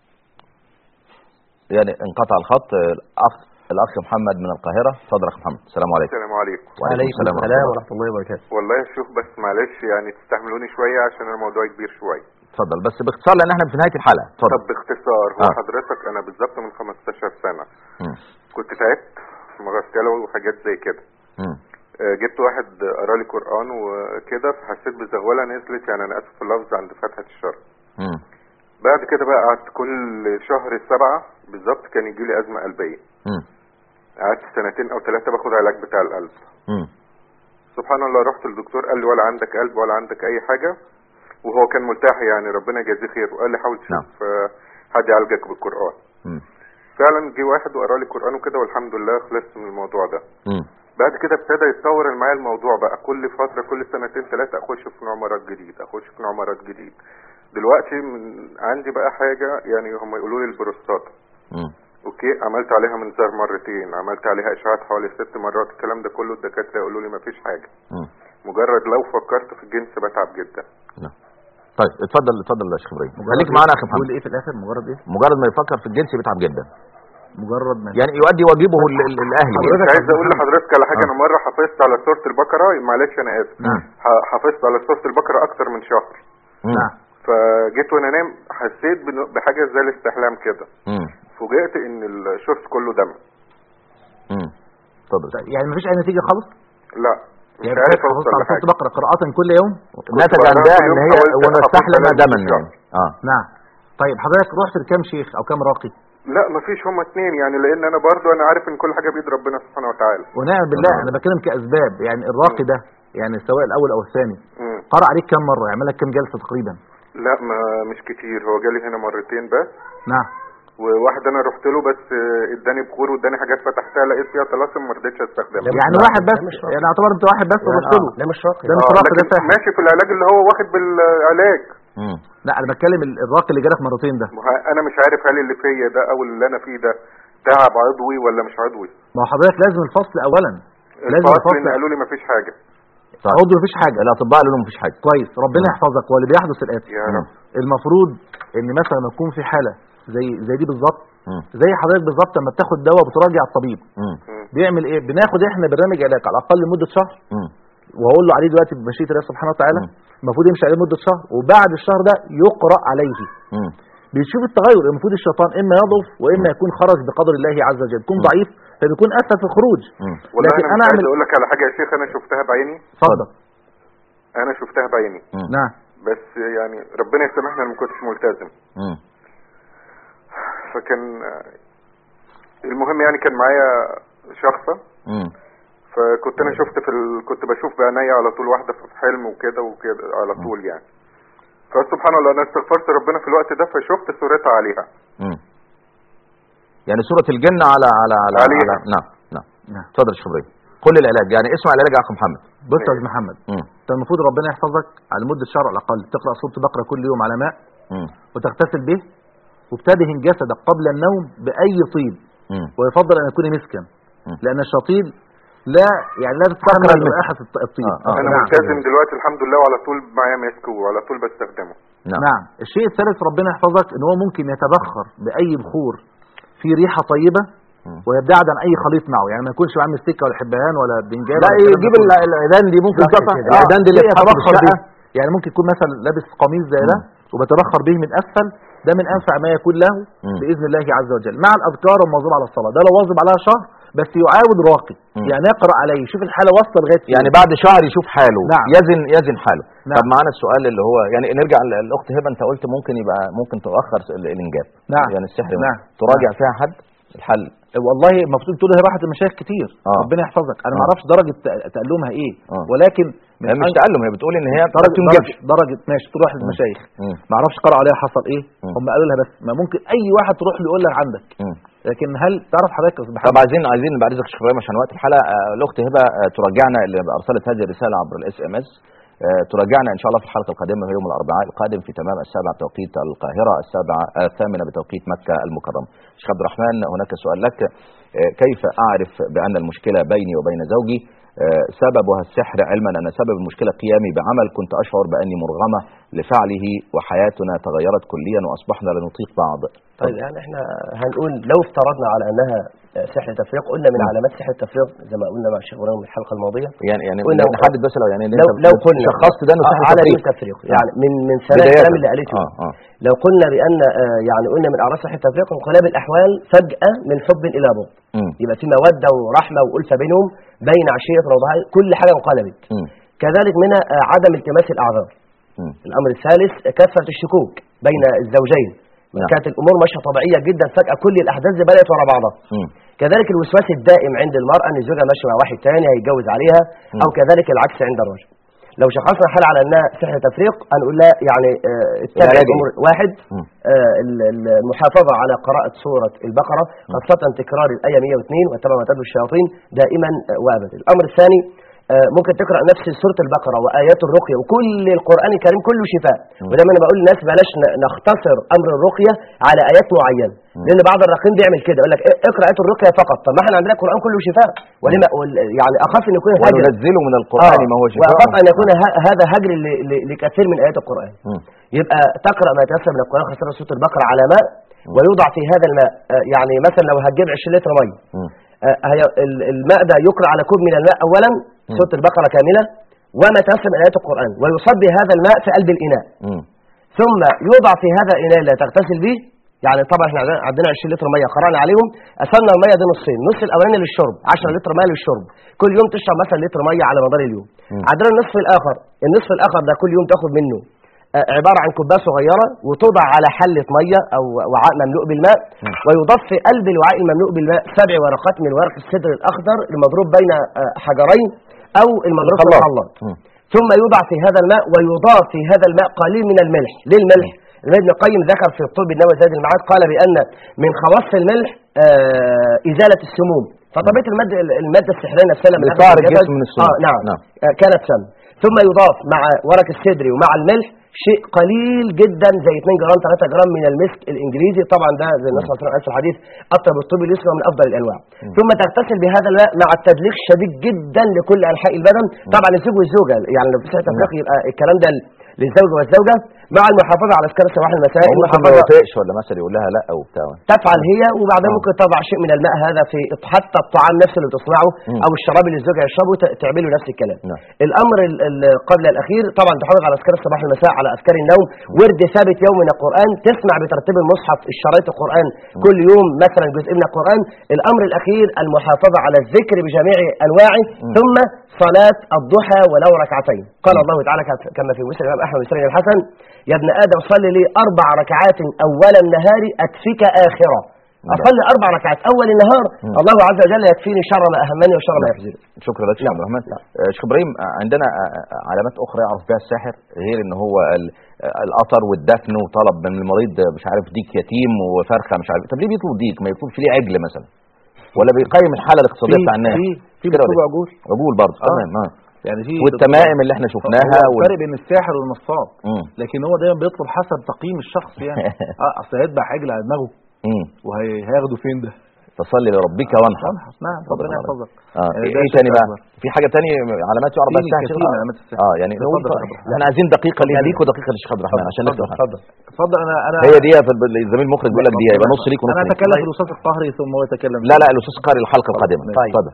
يعني انقطع الخط آه، الاخ الاخ محمد من القاهره اتفضل يا اخ محمد السلام عليكم السلام عليكم وعليكم السلام الله. ورحمة الله وبركاته والله شوف بس معلش يعني تستحملوني شوية عشان الموضوع كبير شوية اتفضل بس باختصار لان احنا في نهايه الحلقه طب اتفضل باختصار هو آه. حضرتك انا بالظبط من 15 سنة مم. كنت تعبت في مغسلة وحاجات زي كده مم. آه، جبت واحد قرا لي قرآن وكده فحسيت بزغولة نزلت يعني انا اسف في اللفظ عند فتحة الشر مم. بعد كده بقى قعدت كل شهر سبعة بالظبط كان يجي لي أزمة قلبية مم. قعدت سنتين أو ثلاثة باخد علاج بتاع القلب مم. سبحان الله رحت للدكتور قال لي ولا عندك قلب ولا عندك اي حاجه وهو كان مرتاح يعني ربنا يجازيه خير وقال لي حاول نعم. تشوف آه، حد يعالجك بالقران مم. فعلا جه واحد وقرا لي قران وكده والحمد لله خلصت من الموضوع ده مم. بعد كده ابتدى يتطور معايا الموضوع بقى كل فتره كل سنتين ثلاثه اخش في نوع مرض جديد اخش في نوع مرض جديد دلوقتي من عندي بقى حاجه يعني هم يقولوا لي البروستاتا مم. اوكي عملت عليها منظار مرتين عملت عليها اشعاعات حوالي ست مرات الكلام ده كله الدكاتره يقولوا لي مفيش حاجه مم. مجرد لو فكرت في الجنس بتعب جدا نعم. طيب اتفضل اتفضل يا شيخ ابراهيم خليك معانا يا اخي بقول محمد ايه في الاخر مجرد ايه مجرد ما يفكر في الجنس بيتعب جدا مجرد ما يعني يؤدي واجبه ال- ال- الاهلي مش عايز اقول لحضرتك على حاجه آه. انا مره حفظت على سوره البقره معلش انا اسف نعم. ح- حفظت على سوره البقره اكتر من شهر مم. نعم فجيت وانا نام حسيت بن- بحاجه زي الاستحلام كده مم. فوجئت ان الشورت كله دم مم. اتفضل يعني مفيش اي نتيجه خالص لا مش يعني عارف حضرتك اوصل حفظت على لحاجه سوره بقره قراءه كل يوم نتج عن بقراها ده كل ان يوم هي حاولت ونستحلم أحفظ دما ثلاث يعني اه نعم طيب حضرتك رحت لكام شيخ او كام راقي لا مفيش هما اتنين يعني لان انا برضو انا عارف ان كل حاجه بيد ربنا سبحانه وتعالى ونعم بالله آه. انا بتكلم كاسباب يعني الراقي ده يعني سواء الاول او الثاني مم. قرأ عليك كام مره يعمل لك كام جلسه تقريبا لا ما مش كتير هو جالي هنا مرتين بس نعم وواحد انا رحت له بس آه، اداني بخور واداني حاجات فتحتها لقيت فيها طلاسم ما رضيتش استخدمها يعني راقي، واحد بس ده مش راقي. يعني اعتبر انت واحد بس يعني ورحت له آه، لا مش راقي ده مش آه، راقي ده لكن ساحر ماشي في العلاج اللي هو واخد بالعلاج مم. لا انا بتكلم ال- الراقي اللي جالك مرتين ده ما هو انا مش عارف هل اللي فيا ده او اللي انا فيه ده تعب عضوي ولا مش عضوي ما هو حضرتك لازم الفصل اولا لازم الفصل الفصل ان قالوا لي مفيش حاجه طيب. عضو مفيش حاجه الاطباء قالوا له مفيش حاجه كويس ربنا يحفظك واللي بيحدث الاتي يا رب المفروض ان مثلا لما تكون في حاله زي زي دي بالظبط مم. زي حضرتك بالظبط لما بتاخد دواء بتراجع الطبيب مم. مم. بيعمل ايه بناخد احنا برنامج علاج على الاقل لمده شهر مم. وهقول له عليه دلوقتي بمشيئه الله سبحانه وتعالى مم. المفروض يمشي عليه مده شهر وبعد الشهر ده يقرا عليه مم. بيشوف التغير المفروض الشيطان اما يضعف واما يكون خرج بقدر الله عز وجل يكون مم. ضعيف فبيكون اسهل في الخروج مم. والله لكن انا انا مش عايز اعمل اقول لك على حاجه يا شيخ انا شفتها بعيني اتفضل انا شفتها بعيني مم. نعم بس يعني ربنا يسامحنا انا ما كنتش ملتزم مم. فكان المهم يعني كان معايا شخصه مم. فكنت انا شفت في ال... كنت بشوف بعينيا على طول واحده في حلم وكده وكده على طول يعني فسبحان الله انا استغفرت ربنا في الوقت ده فشفت صورتها عليها مم. يعني سورة الجن على على على, عليها. على نعم نعم نعم. اتفضل يا شيخ ابراهيم قل العلاج يعني اسمع العلاج يا اخ محمد بص يا استاذ محمد مم. انت المفروض ربنا يحفظك على مده شهر على الاقل تقرا سوره البقره كل يوم على ماء مم. وتغتسل به وبتدهن جسدك قبل النوم باي طيب مم. ويفضل ان يكون مسكا مم. لان الشطيب لا يعني لا تتحمل المسك. رائحه الط- الطيب آه، آه. انا نعم. ملتزم دلوقتي الحمد لله وعلى طول معايا مسك وعلى طول بستخدمه نعم نعم الشيء الثالث ربنا يحفظك ان هو ممكن يتبخر باي بخور في ريحه طيبه مم. ويبتعد عن اي خليط معه يعني ما يكونش معاه مستكه ولا حبهان ولا بنجان لا ولا الكلام يجيب ده كله. ال- العيدان دي ممكن بالظبط تبقى- كده. العيدان دي اللي شيء بتتحط في يتبخر الشقة به يعني ممكن يكون مثلا لابس قميص زي ده وبتبخر به من اسفل ده من انفع ما يكون له مم. باذن الله عز وجل مع الاذكار والمواظب على الصلاه ده لو واظب عليها شهر بس يعاود راقي مم. يعني يقرا عليه يشوف الحاله واصله لغايه فين. يعني بعد شهر يشوف حاله نعم. يزن يزن حاله نعم. طب معانا السؤال اللي هو يعني نرجع ل- الاخت هبه انت قلت ممكن يبقى ممكن تؤخر ال- الانجاب نعم. يعني السحر نعم. تراجع فيها حد الحل والله المفروض تقول هي راحت المشايخ كتير آه. ربنا يحفظك انا ما آه. اعرفش درجه تأ- تألمها ايه آه. ولكن من هي مش أن- تألم هي بتقول ان هي ما درجة بتنجبش درجة, درجة ماشي تروح للمشايخ مم. ما اعرفش قرأ عليها حصل ايه مم. هم قالوا لها بس ما ممكن اي واحد تروح له يقول لك عندك مم. لكن هل تعرف حضرتك يا أستاذ محمد طب عايزين عايزين بعد اذنك شيخ ابراهيم عشان وقت الحلقه آه، الاخت هبه آه، تراجعنا اللي ارسلت هذه الرساله عبر الاس ام اس تراجعنا ان شاء الله في الحلقه القادمه في يوم الاربعاء القادم في تمام السابعه بتوقيت القاهره السابعه آه، الثامنه بتوقيت مكه المكرمه. شيخ عبد الرحمن هناك سؤال لك آه، كيف اعرف بان المشكله بيني وبين زوجي آه، سببها السحر علما ان سبب المشكله قيامي بعمل كنت اشعر باني مرغمه لفعله وحياتنا تغيرت كليا واصبحنا لا نطيق بعض. طيب يعني احنا هنقول لو افترضنا على انها سحر تفريق قلنا من مم. علامات سحر التفريق زي ما قلنا مع الشيخ ابراهيم في الحلقه الماضيه يعني يعني قلنا نحدد بس لو يعني إن لو انت لو قلنا شخصت ده انه آه، سحر على تفريق. دين التفريق يعني من من ثناء بداية. الكلام اللي قالته اه اه لو قلنا بان آه، يعني قلنا من اعراض سحر التفريق انقلاب الاحوال فجاه من حب الى بغض مم. يبقى في موده ورحمه والفه بينهم بين عشيه وضحاها كل حاجه انقلبت مم. كذلك منها آه، عدم التماس الاعذار مم. الامر الثالث كثره الشكوك بين الزوجين نعم. كانت الامور ماشيه طبيعيه جدا فجاه كل الاحداث دي بدات ورا بعضها مم. كذلك الوسواس الدائم عند المراه ان زوجها ماشي مع واحد تاني هيتجوز عليها مم. او كذلك العكس عند الرجل لو شخصنا حال على انها سحر تفريق هنقول لها يعني آه، اتبع العلاج الامور واحد مم. آه، ال- ال- المحافظه على قراءه سوره البقره خاصه تكرار الايه 102 واتبع ما تتلو الشياطين دائما آه، وابدا الامر الثاني آه، ممكن تقرا نفس سوره البقره وايات الرقيه وكل القران الكريم كله شفاء ودايما انا بقول للناس بلاش ن- نختصر امر الرقيه على ايات معينه لان بعض الراقين بيعمل كده يقول لك إيه، اقرا ايات الرقيه فقط طب ما احنا عندنا القران كله شفاء ولما وال- يعني اخاف ان يكون هجر وننزله من القران ما هو شفاء واخاف ان يكون ه- هذا هجر ل- ل- لكثير من ايات القران مم. يبقى تقرا ما يتيسر من القران خاصه سوره البقره على ماء ويوضع في هذا الماء آه، يعني مثلا لو هتجيب 20 لتر ميه مم. آه، هي ال- الماء ده يقرا على كوب من الماء اولا سوره البقره كامله وما تيسر من ايات القران ويصب هذا الماء في قلب الاناء مم. ثم يوضع في هذا الاناء اللي تغتسل به يعني طبعا احنا عندنا- عندنا 20 لتر ميه قرانا عليهم قسمنا الميه دي نصين نص الاولاني للشرب 10 لتر ميه للشرب كل يوم تشرب مثلا لتر ميه على مدار اليوم عندنا النصف الاخر النصف الاخر ده كل يوم تاخد منه آه، عباره عن كوبايه صغيره وتوضع على حله ميه او وعاء مملوء بالماء ويضاف في قلب الوعاء المملوء بالماء سبع ورقات من ورق السدر الاخضر المضروب بين آه، حجرين او المضروب في الخلاط. الخلاط مم. ثم يوضع في هذا الماء ويضاف في هذا الماء قليل من الملح ليه الملح الإمام ابن القيم ذكر في الطب النووي زاد المعاد قال بأن من خواص الملح آه إزالة السموم فطبيعة المادة المادة السحرية نفسها لما دخلت بتطهر في الجسد- الجسم من السموم. آه نعم, نعم. آه كانت سم ثم يضاف مع ورق السدري ومع الملح شيء قليل جدا زي 2 جرام 3 جرام من المسك الانجليزي طبعا ده زي الناس صلى الله عليه وسلم في الحديث اطيب الطب اليسرى من افضل الانواع ثم تغتسل بهذا الماء مع التدليك شديد جدا لكل انحاء البدن طبعا الزوج والزوجه يعني لو في ساعه تفريق يبقى الكلام ده للزوج والزوجه مع المحافظه على اذكار الصباح المساء ممكن ما المحافظه يوافقش ولا مثلا يقول لها لا وبتاع تفعل هي وبعدين آه. ممكن تضع شيء من الماء هذا في حتى الطعام نفسه اللي بتصنعه مم. او الشراب اللي الزوج يشربه ت- تعمله نفس الكلام نعم. الامر ال- ال- قبل الاخير طبعا تحافظ على اذكار الصباح والمساء على اذكار النوم ورد ثابت يوم من القران تسمع بترتيب المصحف الشرايط القران كل يوم مثلا جزء من القران الامر الاخير المحافظه على الذكر بجميع انواعه ثم صلاه الضحى ولو ركعتين قال الله تعالى ك- كما في مسلم الامام احمد بن سليم الحسن يا ابن ادم صل لي اربع ركعات اول النهار اكفيك اخره اصلي اربع ركعات اول النهار الله عز وجل يكفيني شر ما اهمني وشر ما يحزنني شكرا لك شيخ عبد الرحمن آه، شيخ ابراهيم آه، عندنا آه، آه، علامات اخرى يعرف بها الساحر غير ان هو ال- آه، القطر والدفن وطلب من المريض آه، مش عارف ديك يتيم وفرخه مش عارف طب ليه بيطلب ديك ما يطلبش ليه عجل مثلا ولا بيقيم الحاله الاقتصاديه بتاع الناس في في كده ولا بتوع إيه؟ عجول عجول برضه آه. تمام اه يعني في والتمائم اللي احنا شفناها هو وال- الفرق بين الساحر والنصاب مم. لكن هو دايما بيطلب حسب تقييم الشخص يعني اه اصل هيذبح عجل على دماغه مم. وهياخده فين ده؟ فصلي لربك وانحر وانحر نعم اتفضل ربنا يا رب. يحفظك اه يعني ايه ده إيه شيء تاني بقى أكبر. في حاجه تانية علامات يعرف بها في الساحر كثير شيخ؟ من علامات السحر. اه يعني نقول اتفضل يا عبد الرحمن. احنا عايزين دقيقه ليه ليك ودقيقه للشيخ عبد الرحمن عشان اتفضل نفتح اتفضل اتفضل انا انا هي دي يا فال- الزميل المخرج بيقول لك دي يبقى نص ليك ونص انا ليك. اتكلم في الاستاذ القهري ثم هو يتكلم لا لا الاستاذ قاري الحلقه القادمه طيب. اتفضل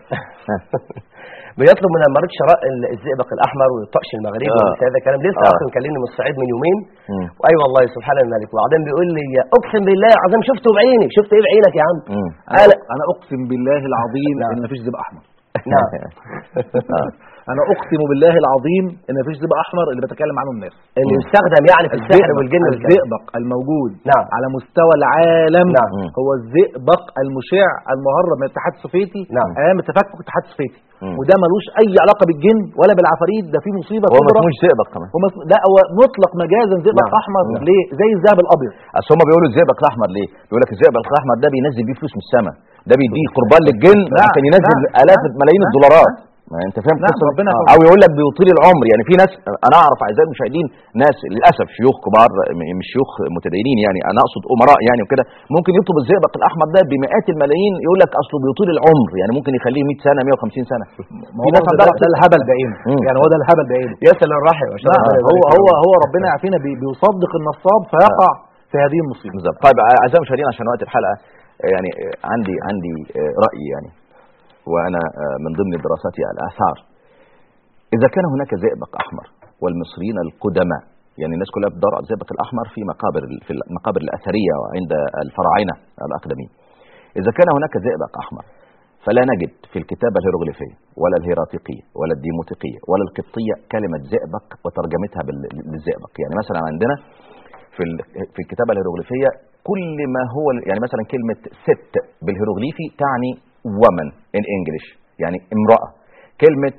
بيطلب من المريض شراء ال- الزئبق الاحمر والطقش المغربي آه. ومثل هذا الكلام لسه آه. اخ مكلمني من الصعيد من يومين مم. واي والله سبحان الملك وبعدين بيقول لي اقسم بالله العظيم شفته بعيني شفت ايه بعينك يا عم مم. انا انا انا اقسم بالله العظيم نعم. ان مفيش ذئب احمر نعم آه. انا اقسم بالله العظيم ان مفيش زئبق احمر اللي بتكلم عنه الناس اللي يستخدم يعني في السحر الزئبق- والجن والكلام الزئبق الموجود نعم. على مستوى العالم نعم. هو الزئبق المشع المهرب من الاتحاد السوفيتي نعم. ايام تفكك الاتحاد السوفيتي مم. وده ملوش اي علاقه بالجن ولا بالعفاريت ده فيه مصيبه هو ما كبرى اسموش زئبق كمان هو مس- لا هو مطلق مجازا زئبق نعم. احمر نعم. ليه زي الذهب الابيض اصل هم بيقولوا الزئبق الاحمر ليه؟ بيقول لك الزئبق الاحمر ده بينزل بيه فلوس من السماء ده بيديه قربان للجن نعم، عشان ينزل نعم، الاف نعم، ملايين نعم، الدولارات ما انت فاهم نعم، القصة دي؟ ربنا آه. يحفظك. او يقول لك بيطيل العمر يعني في ناس انا اعرف اعزائي المشاهدين ناس للاسف شيوخ كبار م- مش شيوخ متدينين يعني انا اقصد امراء يعني وكده ممكن يطلب الزئبق الاحمر ده بمئات الملايين يقول لك اصله بيطيل العمر يعني ممكن يخليه 100 سنه 150 سنه ما في هو ناس ده, عندها ده, ده الهبل بعينه مم. يعني هو ده الهبل بعينه يصل الرحم عشان نعم ربنا هو يبارك هو فيهم. هو ربنا يعافينا بي- بيصدق النصاب فيقع في هذه المصيبه بالظبط طيب اعزائي المشاهدين عشان وقت الحلقه آه، يعني آه، عندي عندي آه، راي يعني وانا آه، من ضمن دراساتي الاثار اذا كان هناك زئبق احمر والمصريين القدماء يعني الناس كلها بتدور على الزئبق الاحمر في مقابر في المقابر الاثريه وعند الفراعنه الاقدمين اذا كان هناك زئبق احمر فلا نجد في الكتابة الهيروغليفية ولا الهيراتيقية ولا الديموتيقية ولا القبطية كلمة زئبق وترجمتها بال- للزئبق يعني مثلا عندنا في ال- في الكتابة الهيروغليفية كل ما هو يعني مثلا كلمة ست بالهيروغليفي تعني woman in English يعني امرأة كلمة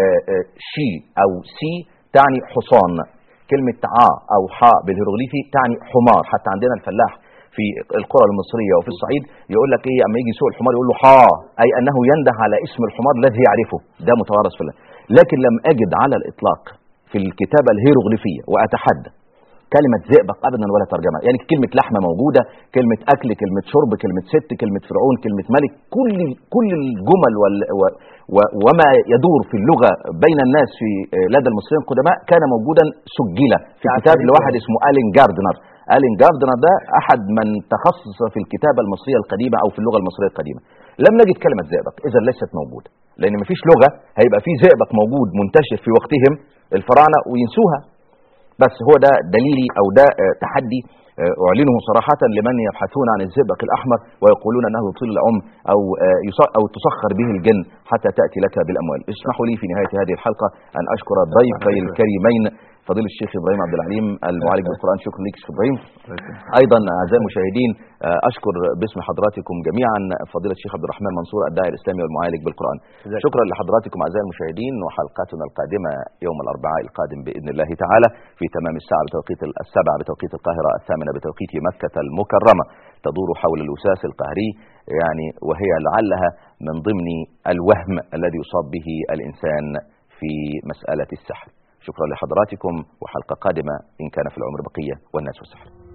شي أو سي تعني حصان كلمة عا أو حاء بالهيروغليفي تعني حمار حتى عندنا الفلاح في القرى المصرية وفي الصعيد يقول لك ايه اما يجي يسوق الحمار يقول له حا اي انه ينده على اسم الحمار الذي يعرفه ده متوارث في الله لكن لم اجد على الاطلاق في الكتابة الهيروغليفية واتحدى كلمة زئبق ابدا ولا ترجمة يعني كلمة لحمة موجودة كلمة اكل كلمة شرب كلمة ست كلمة فرعون كلمة ملك كل كل الجمل وال و و وما يدور في اللغة بين الناس في آه، لدى المصريين القدماء كان موجودا سجل في كتاب لواحد اسمه الين جاردنر الين جاردنر ده احد من تخصص في الكتابة المصرية القديمة او في اللغة المصرية القديمة لم نجد كلمة زئبق اذا ليست موجودة لان مفيش لغة هيبقى في زئبق موجود منتشر في وقتهم الفراعنة وينسوها بس هو ده دليلي او ده آه، تحدي آه، اعلنه صراحه لمن يبحثون عن الزئبق الاحمر ويقولون انه يطيل العمر او آه، يص- او تسخر به الجن حتى تاتي لك بالاموال. اسمحوا لي في نهايه هذه الحلقه ان اشكر ضيفي الكريمين فضيله الشيخ ابراهيم عبد العليم المعالج بالقران شكرا لك شيخ ابراهيم. ايضا اعزائي المشاهدين آه، اشكر باسم حضراتكم جميعا فضيله الشيخ عبد الرحمن منصور الداعي الاسلامي والمعالج بالقران. شكرا لحضراتكم اعزائي المشاهدين وحلقاتنا القادمه يوم الاربعاء القادم باذن الله تعالى في تمام الساعه بتوقيت السبعه بتوقيت القاهره الثامنه بتوقيت مكه المكرمه تدور حول الاساس القهري يعني وهي لعلها من ضمن الوهم الذي يصاب به الانسان في مساله السحر. شكرا لحضراتكم وحلقه قادمه ان كان في العمر بقيه والناس والسحر.